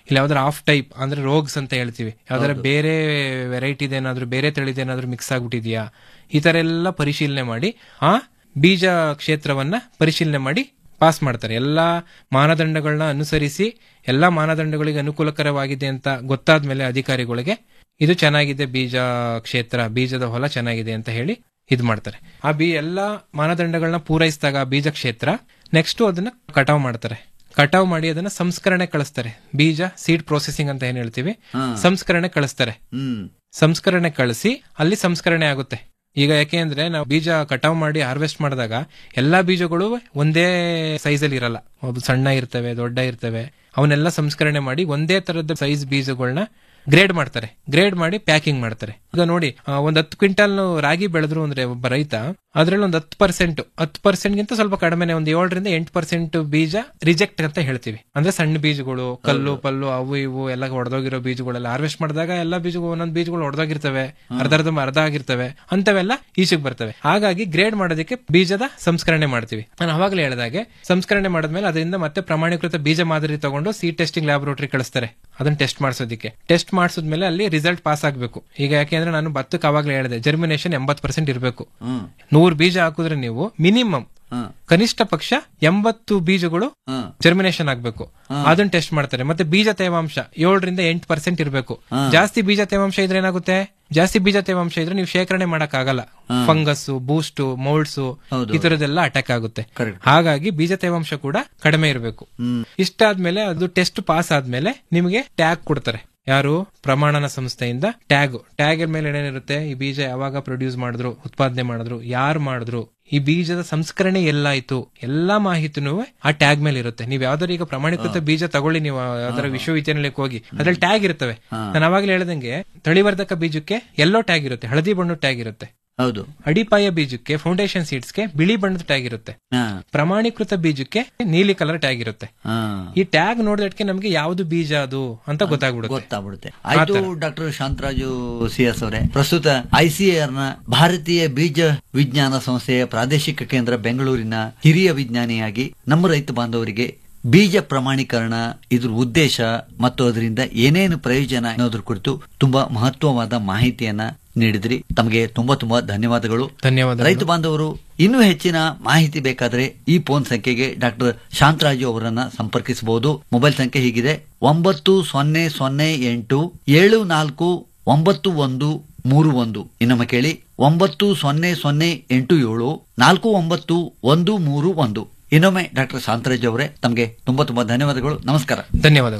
ಇಲ್ಲ ಯಾವ್ದಾರ ಆಫ್ ಟೈಪ್ ಅಂದ್ರೆ ರೋಗ್ಸ್ ಅಂತ ಹೇಳ್ತೀವಿ ಯಾವ್ದಾರ ಬೇರೆ ವೆರೈಟಿದೇನಾದ್ರೂ ಬೇರೆ ತಳಿದೇನಾದ್ರೂ ಮಿಕ್ಸ್ ಆಗ್ಬಿಟ್ಟಿದ್ಯಾ ಈ ತರ ಎಲ್ಲ ಪರಿಶೀಲನೆ ಮಾಡಿ ಆ ಬೀಜ ಕ್ಷೇತ್ರವನ್ನ ಪರಿಶೀಲನೆ ಮಾಡಿ ಪಾಸ್ ಮಾಡ್ತಾರೆ ಎಲ್ಲಾ ಮಾನದಂಡಗಳನ್ನ ಅನುಸರಿಸಿ ಎಲ್ಲಾ ಮಾನದಂಡಗಳಿಗೆ ಅನುಕೂಲಕರವಾಗಿದೆ ಅಂತ ಗೊತ್ತಾದ್ಮೇಲೆ ಅಧಿಕಾರಿಗಳಿಗೆ ಇದು ಚೆನ್ನಾಗಿದೆ ಬೀಜ ಕ್ಷೇತ್ರ ಬೀಜದ ಹೊಲ ಚೆನ್ನಾಗಿದೆ ಅಂತ ಹೇಳಿ ಇದ್ ಮಾಡ್ತಾರೆ ಆ ಬಿ ಎಲ್ಲಾ ಮಾನದಂಡಗಳನ್ನ ಪೂರೈಸಿದಾಗ ಆ ಬೀಜ ಕ್ಷೇತ್ರ ನೆಕ್ಸ್ಟ್ ಅದನ್ನ ಕಟಾವ್ ಮಾಡ್ತಾರೆ ಕಟಾವ್ ಮಾಡಿ ಅದನ್ನ ಸಂಸ್ಕರಣೆ ಕಳಿಸ್ತಾರೆ ಬೀಜ ಸೀಡ್ ಪ್ರೊಸೆಸಿಂಗ್ ಅಂತ ಏನ್ ಹೇಳ್ತೀವಿ ಹಾ. ಸಂಸ್ಕರಣೆ ಕಳಿಸ್ತಾರೆ ಹ್ಮ್ ಸಂಸ್ಕರಣೆ ಕಳಿಸಿ ಅಲ್ಲಿ ಸಂಸ್ಕರಣೆ ಆಗುತ್ತೆ ಈಗ ಯಾಕೆ ಅಂದ್ರೆ ನಾವು ಬೀಜ ಕಟಾವ್ ಮಾಡಿ ಹಾರ್ವೆಸ್ಟ್ ಮಾಡಿದಾಗ ಎಲ್ಲಾ ಬೀಜಗಳು ಒಂದೇ ಸೈಜ್ ಅಲ್ಲಿ ಇರಲ್ಲ ಒಬ್ಬ ಸಣ್ಣ ಇರ್ತವೆ ದೊಡ್ಡ ಇರ್ತವೆ ಅವನ್ನೆಲ್ಲ ಸಂಸ್ಕರಣೆ ಮಾಡಿ ಒಂದೇ ತರದ ಸೈಜ್ ಬೀಜಗಳನ್ನ ಗ್ರೇಡ್ ಮಾಡ್ತಾರೆ ಗ್ರೇಡ್ ಮಾಡಿ ಪ್ಯಾಕಿಂಗ್ ಮಾಡ್ತಾರೆ ಈಗ ನೋಡಿ ಆ, ಒಂದ್ ಹತ್ತು ಕ್ವಿಂಟಲ್ ರಾಗಿ ಬೆಳೆದ್ರು ಅಂದ್ರೆ ಒಬ್ಬ ರೈತ ಅದ್ರಲ್ಲಿ ಒಂದ್ ಹತ್ತು ಪರ್ಸೆಂಟ್ ಹತ್ತು ಪರ್ಸೆಂಟ್ ಗಿಂತ ಸ್ವಲ್ಪ ಕಡಿಮೆನೆ ಒಂದ್ ಏಳರಿಂದ ಎಂಟು ಪರ್ಸೆಂಟ್ ಬೀಜ ರಿಜೆಕ್ಟ್ ಅಂತ ಹೇಳ್ತೀವಿ ಅಂದ್ರೆ ಸಣ್ಣ ಬೀಜಗಳು ಕಲ್ಲು ಪಲ್ಲು ಅವು ಇವು ಎಲ್ಲ ಹೊಡೆದೋಗಿರೋ ಬೀಜಗಳೆಲ್ಲ ಹಾರ್ವೆಸ್ಟ್ ಮಾಡಿದಾಗ ಎಲ್ಲಾ ಬೀಜಗಳು ಒಂದೊಂದು ಬೀಜಗಳು ಹೊಡೆದೋಗಿರ್ತವೆ ಅರ್ಧ ಅರ್ಧ ಅರ್ಧ ಆಗಿರ್ತವೆ ಅಂತವೆಲ್ಲ ಈಚೆಗೆ ಬರ್ತವೆ ಹಾಗಾಗಿ ಗ್ರೇಡ್ ಮಾಡೋದಕ್ಕೆ ಬೀಜದ ಸಂಸ್ಕರಣೆ ಮಾಡ್ತೀವಿ ನಾನು ಅವಾಗಲೇ ಹೇಳಿದಾಗೆ ಸಂಸ್ಕರಣೆ ಮಾಡಿದ್ಮೇಲೆ ಅದರಿಂದ ಮತ್ತೆ ಪ್ರಮಾಣೀಕೃತ ಬೀಜ ಮಾದರಿ ತಗೊಂಡು ಸಿ ಟೆಸ್ಟಿಂಗ್ ಲ್ಯಾಬೊರೇಟರಿ ಕಳಿಸ್ತಾರೆ ಅದನ್ನ ಟೆಸ್ಟ್ ಮಾಡಿಸೋದಕ್ಕೆ ಟೆಸ್ಟ್ ಮಾಡಿಸಿದ್ಮೇಲೆ ಅಲ್ಲಿ ರಿಸಲ್ಟ್ ಪಾಸ್ ಆಗ್ಬೇಕು ಈಗ ಯಾಕೆಂದ್ರೆ ನಾನು ಭತ್ತಕ್ಕೆ ಅವಾಗಲೇ ಹೇಳಿದೆ ಜರ್ಮಿನೇಷನ್ ಎಂಬತ್ ಪರ್ಸೆಂಟ್ ಇರಬೇಕು ಹ್ಮ್ ನೂರು ಬೀಜ ಹಾಕಿದ್ರೆ ನೀವು ಮಿನಿಮಮ್ ಹ್ಮ್ ಕನಿಷ್ಠ ಪಕ್ಷ ಎಂಬತ್ತು ಬೀಜಗಳು ಹ್ಮ್ ಜರ್ಮಿನೇಷನ್ ಆಗ್ಬೇಕು ಅದನ್ನ ಟೆಸ್ಟ್ ಮಾಡ್ತಾರೆ ಮತ್ತೆ ಬೀಜ ತೇವಾಂಶ ಏಳರಿಂದ ಎಂಟು ಪರ್ಸೆಂಟ್ ಇರಬೇಕು ಜಾಸ್ತಿ ಬೀಜ ತೇವಾಂಶ ಇದ್ರೆ ಏನಾಗುತ್ತೆ ಜಾಸ್ತಿ ಬೀಜ ತೇವಾಂಶ ಇದ್ರೆ ನೀವು ಶೇಖರಣೆ ಮಾಡಕ್ ಆಗಲ್ಲ ಫಂಗಸ್ ಬೂಸ್ಟ್ ಮೌಲ್ಡ್ಸ್ ಈ ತರದೆಲ್ಲ ಅಟ್ಯಾಕ್ ಆಗುತ್ತೆ ಹಾಗಾಗಿ ಬೀಜ ತೇವಾಂಶ ಕೂಡ ಕಡಿಮೆ ಇರಬೇಕು ಇಷ್ಟಾದ್ಮೇಲೆ ಅದು ಟೆಸ್ಟ್ ಪಾಸ್ ಆದ್ಮೇಲೆ ನಿಮಗೆ ಟ್ಯಾಗ್ ಕೊಡ್ತಾರೆ ಯಾರು ಪ್ರಮಾಣನ ಸಂಸ್ಥೆಯಿಂದ ಟ್ಯಾಗ್ ಟ್ಯಾಗ್ ಮೇಲೆ ಏನೇನಿರುತ್ತೆ ಈ ಬೀಜ ಯಾವಾಗ ಪ್ರೊಡ್ಯೂಸ್ ಮಾಡಿದ್ರು ಉತ್ಪಾದನೆ ಮಾಡಿದ್ರು ಯಾರು ಮಾಡಿದ್ರು ಈ ಬೀಜದ ಸಂಸ್ಕರಣೆ ಎಲ್ಲಾಯ್ತು ಎಲ್ಲಾ ಮಾಹಿತಿನೂ ಆ ಟ್ಯಾಗ್ ಮೇಲೆ ಇರುತ್ತೆ ನೀವು ಯಾವ್ದಾರು ಈಗ ಪ್ರಮಾಣೀಕೃತ ಬೀಜ ತಗೊಳ್ಳಿ ನೀವು ಯಾವ್ದಾರ ವಿಶ್ವವಿದ್ಯಾನಿಲಯಕ್ಕೆ ಹೋಗಿ ಅದ್ರಲ್ಲಿ ಟ್ಯಾಗ್ ಇರ್ತವೆ ನಾನು ಅವಾಗಲೇ ಹೇಳ್ದಂಗೆ ತಳಿವರ್ಧಕ ಬೀಜಕ್ಕೆ ಎಲ್ಲೋ ಟ್ಯಾಗ್ ಇರುತ್ತೆ ಹಳದಿ ಬಣ್ಣದ ಟ್ಯಾಗ್ ಇರುತ್ತೆ ಹೌದು ಅಡಿಪಾಯ ಬೀಜಕ್ಕೆ ಫೌಂಡೇಶನ್ ಸೀಡ್ಸ್ಗೆ ಬಿಳಿ ಬಣ್ಣದ ಟ್ಯಾಗ್ ಇರುತ್ತೆ ಹಾ ಪ್ರಮಾಣೀಕೃತ ಬೀಜಕ್ಕೆ ನೀಲಿ ಕಲರ್ ಟ್ಯಾಗ್ ಇರುತ್ತೆ ಹಾ ಈ ಟ್ಯಾಗ್ ನೋಡಿದಕ್ಕೆ ನಮಗೆ ಯಾವ್ದು ಬೀಜ ಅದು ಅಂತ ಗೊತ್ತಾಗ್ಬಿಡುತ್ತೆ ಗೊತ್ತಾಗ್ಬಿಡುತ್ತೆ ಆಯ್ತು ಡಾಕ್ಟರ್ ಶಾಂತರಾಜು ಸಿ ಎಸ್ ಅವರೇ ಪ್ರಸ್ತುತ ಐಸಿಎಆರ್ ನ ಭಾರತೀಯ ಬೀಜ ವಿಜ್ಞಾನ ಸಂಸ್ಥೆಯ ಪ್ರಾದೇಶಿಕ ಕೇಂದ್ರ ಬೆಂಗಳೂರಿನ ಹಿರಿಯ ವಿಜ್ಞಾನಿಯಾಗಿ ನಮ್ಮ ರೈತ ಬಾಂಧವರಿಗೆ ಬೀಜ ಪ್ರಮಾಣೀಕರಣ ಇದ್ರ ಉದ್ದೇಶ ಮತ್ತು ಅದರಿಂದ ಏನೇನು ಪ್ರಯೋಜನ ಅನ್ನೋದ್ರ ಕುರಿತು ತುಂಬಾ ಮಹತ್ವವಾದ ಮಾಹಿತಿಯನ್ನ ನೀಡಿದ್ರಿ ತಮಗೆ ತುಂಬಾ ತುಂಬಾ ಧನ್ಯವಾದಗಳು ಧನ್ಯವಾದ ರೈತ ಬಾಂಧವರು ಇನ್ನೂ ಹೆಚ್ಚಿನ ಮಾಹಿತಿ ಬೇಕಾದ್ರೆ ಈ ಫೋನ್ ಸಂಖ್ಯೆಗೆ ಡಾಕ್ಟರ್ ಶಾಂತರಾಜು ಅವರನ್ನ ಸಂಪರ್ಕಿಸಬಹುದು ಮೊಬೈಲ್ ಸಂಖ್ಯೆ ಹೀಗಿದೆ ಒಂಬತ್ತು ಸೊನ್ನೆ ಸೊನ್ನೆ ಎಂಟು ಏಳು ನಾಲ್ಕು ಒಂಬತ್ತು ಒಂದು ಮೂರು ಒಂದು ಇನ್ನೊಮ್ಮೆ ಕೇಳಿ ಒಂಬತ್ತು ಸೊನ್ನೆ ಸೊನ್ನೆ ಎಂಟು ಏಳು ನಾಲ್ಕು ಒಂಬತ್ತು ಒಂದು ಮೂರು ಒಂದು ಇನ್ನೊಮ್ಮೆ ಡಾಕ್ಟರ್ ಶಾಂತರಾಜು ಅವರೇ ತಮಗೆ ತುಂಬಾ ತುಂಬಾ ಧನ್ಯವಾದಗಳು ನಮಸ್ಕಾರ ಧನ್ಯವಾದ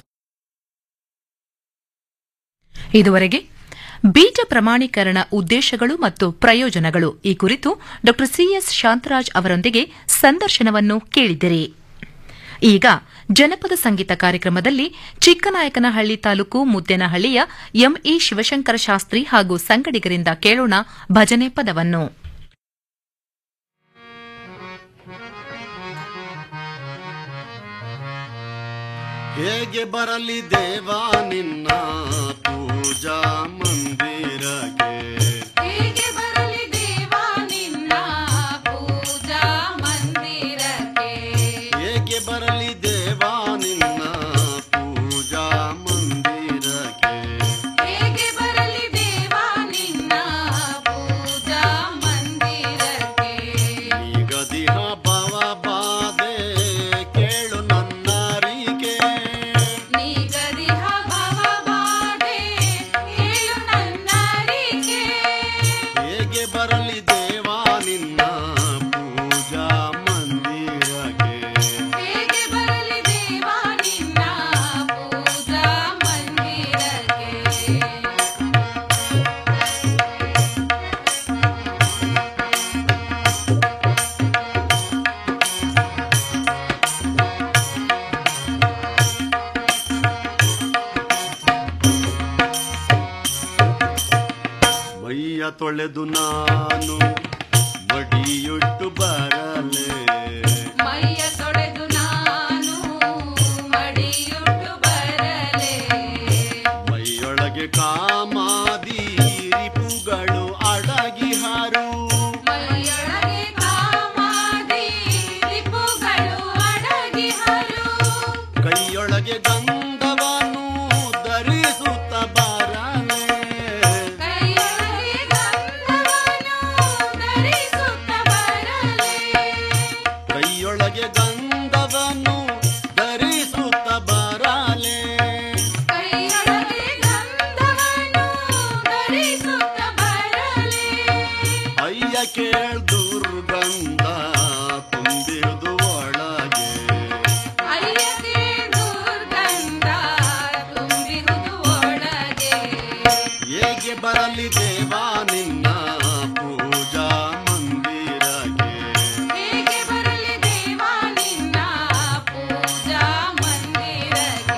ಇದುವರೆಗೆ ಬೀಜ ಪ್ರಮಾಣೀಕರಣ ಉದ್ದೇಶಗಳು ಮತ್ತು ಪ್ರಯೋಜನಗಳು ಈ ಕುರಿತು ಡಾ ಸಿಎಸ್ ಶಾಂತರಾಜ್ ಅವರೊಂದಿಗೆ ಸಂದರ್ಶನವನ್ನು ಕೇಳಿದಿರಿ ಈಗ ಜನಪದ ಸಂಗೀತ ಕಾರ್ಯಕ್ರಮದಲ್ಲಿ ಚಿಕ್ಕನಾಯಕನಹಳ್ಳಿ ತಾಲೂಕು ಮುದ್ದೇನಹಳ್ಳಿಯ ಎಂಇ ಶಿವಶಂಕರ ಶಾಸ್ತ್ರಿ ಹಾಗೂ ಸಂಗಡಿಗರಿಂದ ಕೇಳೋಣ ಭಜನೆ ಪದವನ್ನು ಹೇಗೆ ಬರಲಿ ದೇವ ನಿನ್ನ ಪೂಜಾ ಮಂದಿರಕ್ಕೆ ಹೇಗೆ ಬರಲಿ ದೇವ ನಿನ್ನ ಪೂಜಾ ಮಂದಿರಕ್ಕೆ ಹೇಗೆ ಬರಲಿ ದೇವ ನಿನ್ನ ಪೂಜಾ ಮಂದಿರಕ್ಕೆ ಹೇಗೆ ಬರಲಿ ದೇವ ನಿನ್ನ ಪೂಜಾ ಮಂದಿರಕ್ಕೆ ನಿಗದಿಹ ಭವ ಬಾಧೆ ಕೇಳು ನನ್ನರಿಗೆ ನಿಗದಿಹ ಭವ ಬಾಧೆ ಹೇಳು ನನ್ನರಿಗೆ ಹೇಗೆ ಬರಲಿ ದೇವ ನಿನ್ನ ಪೂಜಾ ಮಂದಿರಕ್ಕೆ ಹೇಗೆ ಬರಲಿ ದೇವ ನಿನ್ನ ಪೂಜಾ ಮಂದಿರಕ್ಕೆ ಮೈಯ ತೊಳೆದು ನಾನು ಮಡಿಯುಟ್ಟು ಬರಲೆ ಮೈಯ ತೊಳೆದು ನಾನು ಮಡಿಯುಟ್ಟು ಬರಲೆ ಮೈಯೊಳಗೆ ಕಾಮಾದಿ ರಿಪುಗಳು ಅಡಗಿಹಾರು ಮೈಯೊಳಗೆ ಕಾಮಾದಿ ರಿಪುಗಳು ಅಡಗಿಹರು ಕೈಯೊಳಗೆ ಗಂಧವನ್ನು ಕೇಳ್ ದುರ್ಗಂಧ ತುಂಬಿರುದು ಒಳಗೆ ಅಯ್ಯಗೆ ದುರ್ಗಂಧ ತುಂಬಿರುವುದು ಒಳಗೆ ಹೇಗೆ ಬರಲಿ ದೇವಾ ನಿನ್ನ ಪೂಜಾ ಮಂದಿರಕ್ಕೆ ಹೇಗೆ ಬರಲಿ ದೇವ ನಿನ್ನ ಪೂಜಾ ಮಂದಿರಕ್ಕೆ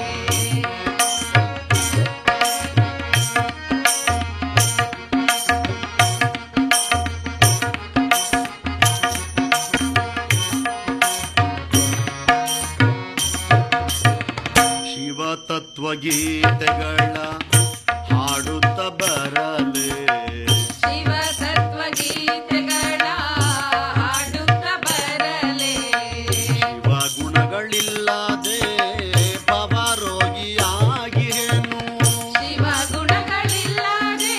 ಶಿವ ತತ್ವಗೀತೆಗಳ ಹಾಡುತ್ತ ಬರಲೆ ಶಿವ ತತ್ವಗೀತೆಗಳ ಹಾಡುತ್ತ ಬರಲೆ ಶಿವ ಗುಣಗಳಿಲ್ಲದೆ ಭವರೋಗಿಯಾಗಿಯೇನು ಶಿವ ಗುಣಗಳಿಲ್ಲದೆ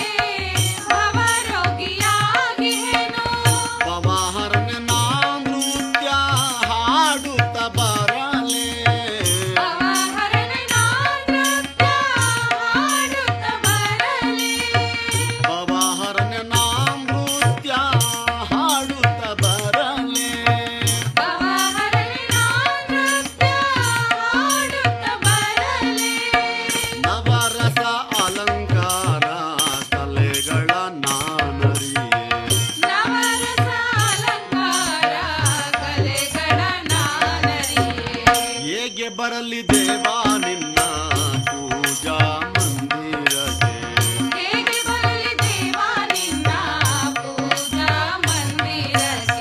ಭವರೋಗಿಯಾಗಿಹೆನು ಪವಾಹರನ ನೃತ್ಯ ಹಾಡುತ್ತ ಬರಲೆ ಪವಹರನ ನೃತ್ಯ ಹಾಡುತ್ತ ಬರಲೆ ಪವಾಹರನ ನೃತ್ಯ ಹಾಡುತ್ತ ಬರಲೆ ಪವಹರನ ನೃತ್ಯ ಹಾಡುತ್ತ ಬರಲೆ ನವರಸ ಅಲಂಕಾರ ಕಲೆಗಳ ನಾನರಿಯೇ ನವರಸ ಅಲಂಕಾರ ಕಲೆಗಳ ನಾನರಿಯೇ ಹೇಗೆ ಬರಲಿ ದೇವಾ ನಿನ್ನ ಪೂಜಾ ಮಂದಿರಕ್ಕೆ ಹೇಗೆ ಬರಲಿ ದೇವ ನಿನ್ನ ಪೂಜಾ ಮಂದಿರಕ್ಕೆ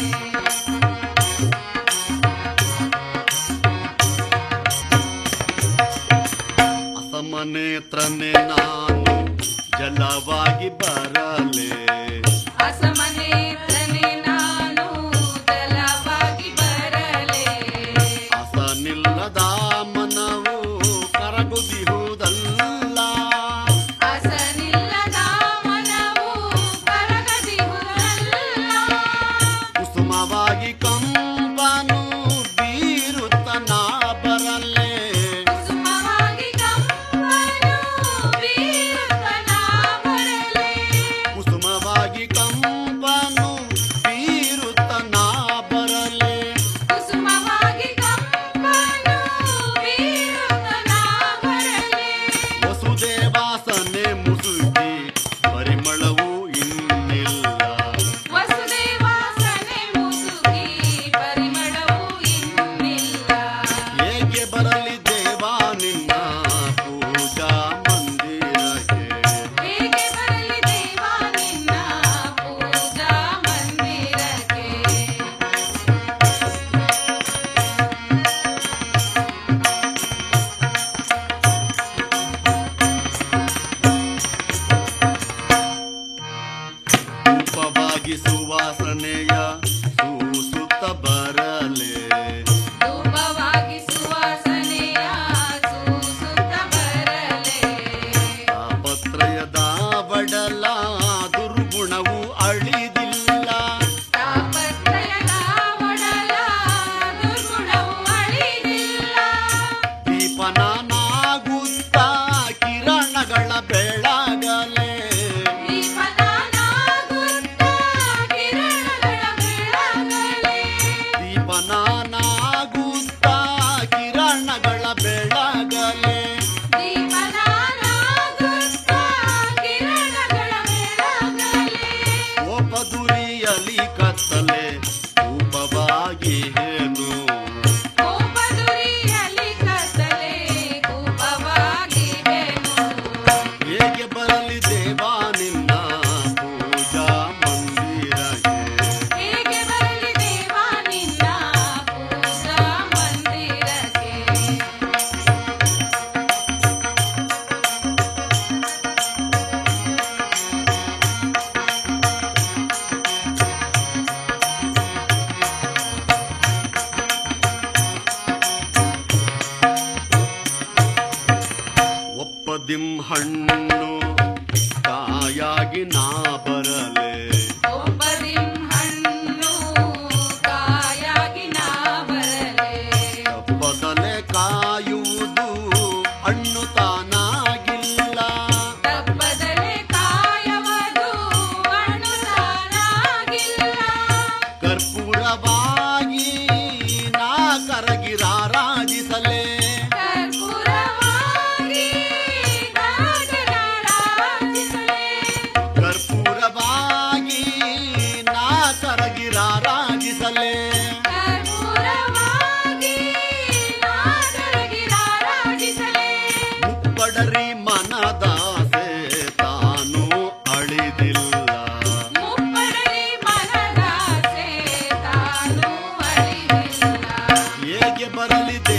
ಅಸಮನೇತ್ರನೆ ನಾನು ಜಲವಾಗಿ ಬರಲೆ ಅಸಮನೇತ್ರನೆ ನಾನು ಜಲವಾಗಿ ಬರಲೆ ಅಸನಿಲ್ಲದ ಮನವು ಕರಗುದಿಹುದಲ್ಲ ಅಸನಿಲ್ಲದ ಮನವು ಕರಗದಿಹುದಲ್ಲ ಕುಸುಮವಾಗಿ ಕಂಪನು ಬೀರುತ್ತ ನಾ ಬರಲೆ ಕುಸುಮವಾಗಿ ಕಂಪನು ಬೀರುತ್ತ ನಾ ಬರಲೆ ಕುಸುಮವಾಗಿ ಕಂಪನು ಬೀರುತ್ತ ನಾ ಬರಲೆ ಕುಸುಮವಾಗಿ ಕಂಪನು ಬೀರುತ್ತ ನಾ ಬರಲೆ ವಸುದೇವಾಸನೆ ಮುಸುಕಿ ಪರಿಮಳವು ಇನ್ನಿಲ್ಲ ವಸುದೇವಾಸನೆ ಮುಸುಕಿ ಪರಿಮಳವು ಇನ್ನಿಲ್ಲ ಹೇಗೆ ಬರಲಿ ದೇವಾ ನಿನ್ನ ಪೂಜಾ ಮಂದಿರಕ್ಕೆ ಹೇಗೆ ಬರಲಿ ದೇವ ನಿನ್ನ ಪೂಜಾ ಮಂದಿರಕ್ಕೆ ರೂಪವಾಗಿ ಸುವಾಸನೆಯ ಸೂಸುತ್ತ ಬರಲೆ ಧೂಪವಾಗಿ ಸುವಾಸನೆಯ ಸೂಸುತ್ತ ಬರಲೆ ತಾಪತ್ರಯದ ಬಡಲ ದುರ್ಗುಣವು ಅಳಿದಿಲ್ಲ ತಾಪತ್ರಯದ ಒಡಲ ದುರ್ಗುಣವು ಅಳಿದಿಲ್ಲ ದೀಪನಾಗುತ್ತ ಕಿರಣಗಳ ಬೆಳಗಲೆ ದೀಪದಾನಾಗುತ್ತ ಕಿರಣಗಳ ಬೆಳಗಲೆ ದೀಪನಾಗುತ್ತ ಕಿರಣಗಳ ಬೆಳಗಲೆ ದೀಪದಾನಾಗುತ್ತ ಕಿರಣಗಳ ಬೆಳಗಲೆ ಕೋಪದುರಿಯಲಿ ಕತ್ತಲೆ ರೂಪವಾಗಿ ಹೇನು ಕೋಪದುರಿಯಲ್ಲಿ ಕತ್ತಲೆ ಕೂಪವಾಗಿವೆನು ಹೇಗೆ ಬರಲಿ ದೇವಾ ನಿನ್ನ ಪೂಜಾ ಮಂದಿರಕ್ಕೆ ಹೇಗೆ ಬರಲಿ ದೇವ ನಿನ್ನ ಪೂಜಾ ಮಂದಿರಕ್ಕೆ ಒಪ್ಪದಿಂ ಹಣ್ಣು ಕಾಯಾಗಿ ನಾ ಬರಲೆ ಒಬ್ಬದಿಂ ಹಣ್ಣು ಕಾಯಾಗಿ ನಾ ಬರಲೆ ತಪ್ಪದಲೆ ಕಾಯುವುದು ಹಣ್ಣು ತಾನಾಗಿಲ್ಲ ತಪ್ಪದಲೆ ಕಾಯವದು ಹಣ್ಣು ತಾನಾಗಿಲ್ಲ ಮನದಾಸೆ ತಾನು ಅಳಿದಿಲ್ಲ ಮುಪ್ಪಡಲಿ ಮನದಾಸೆ ತಾನು ಅಳಿದಿಲ್ಲ ಹೇಗೆ ಬರಲಿ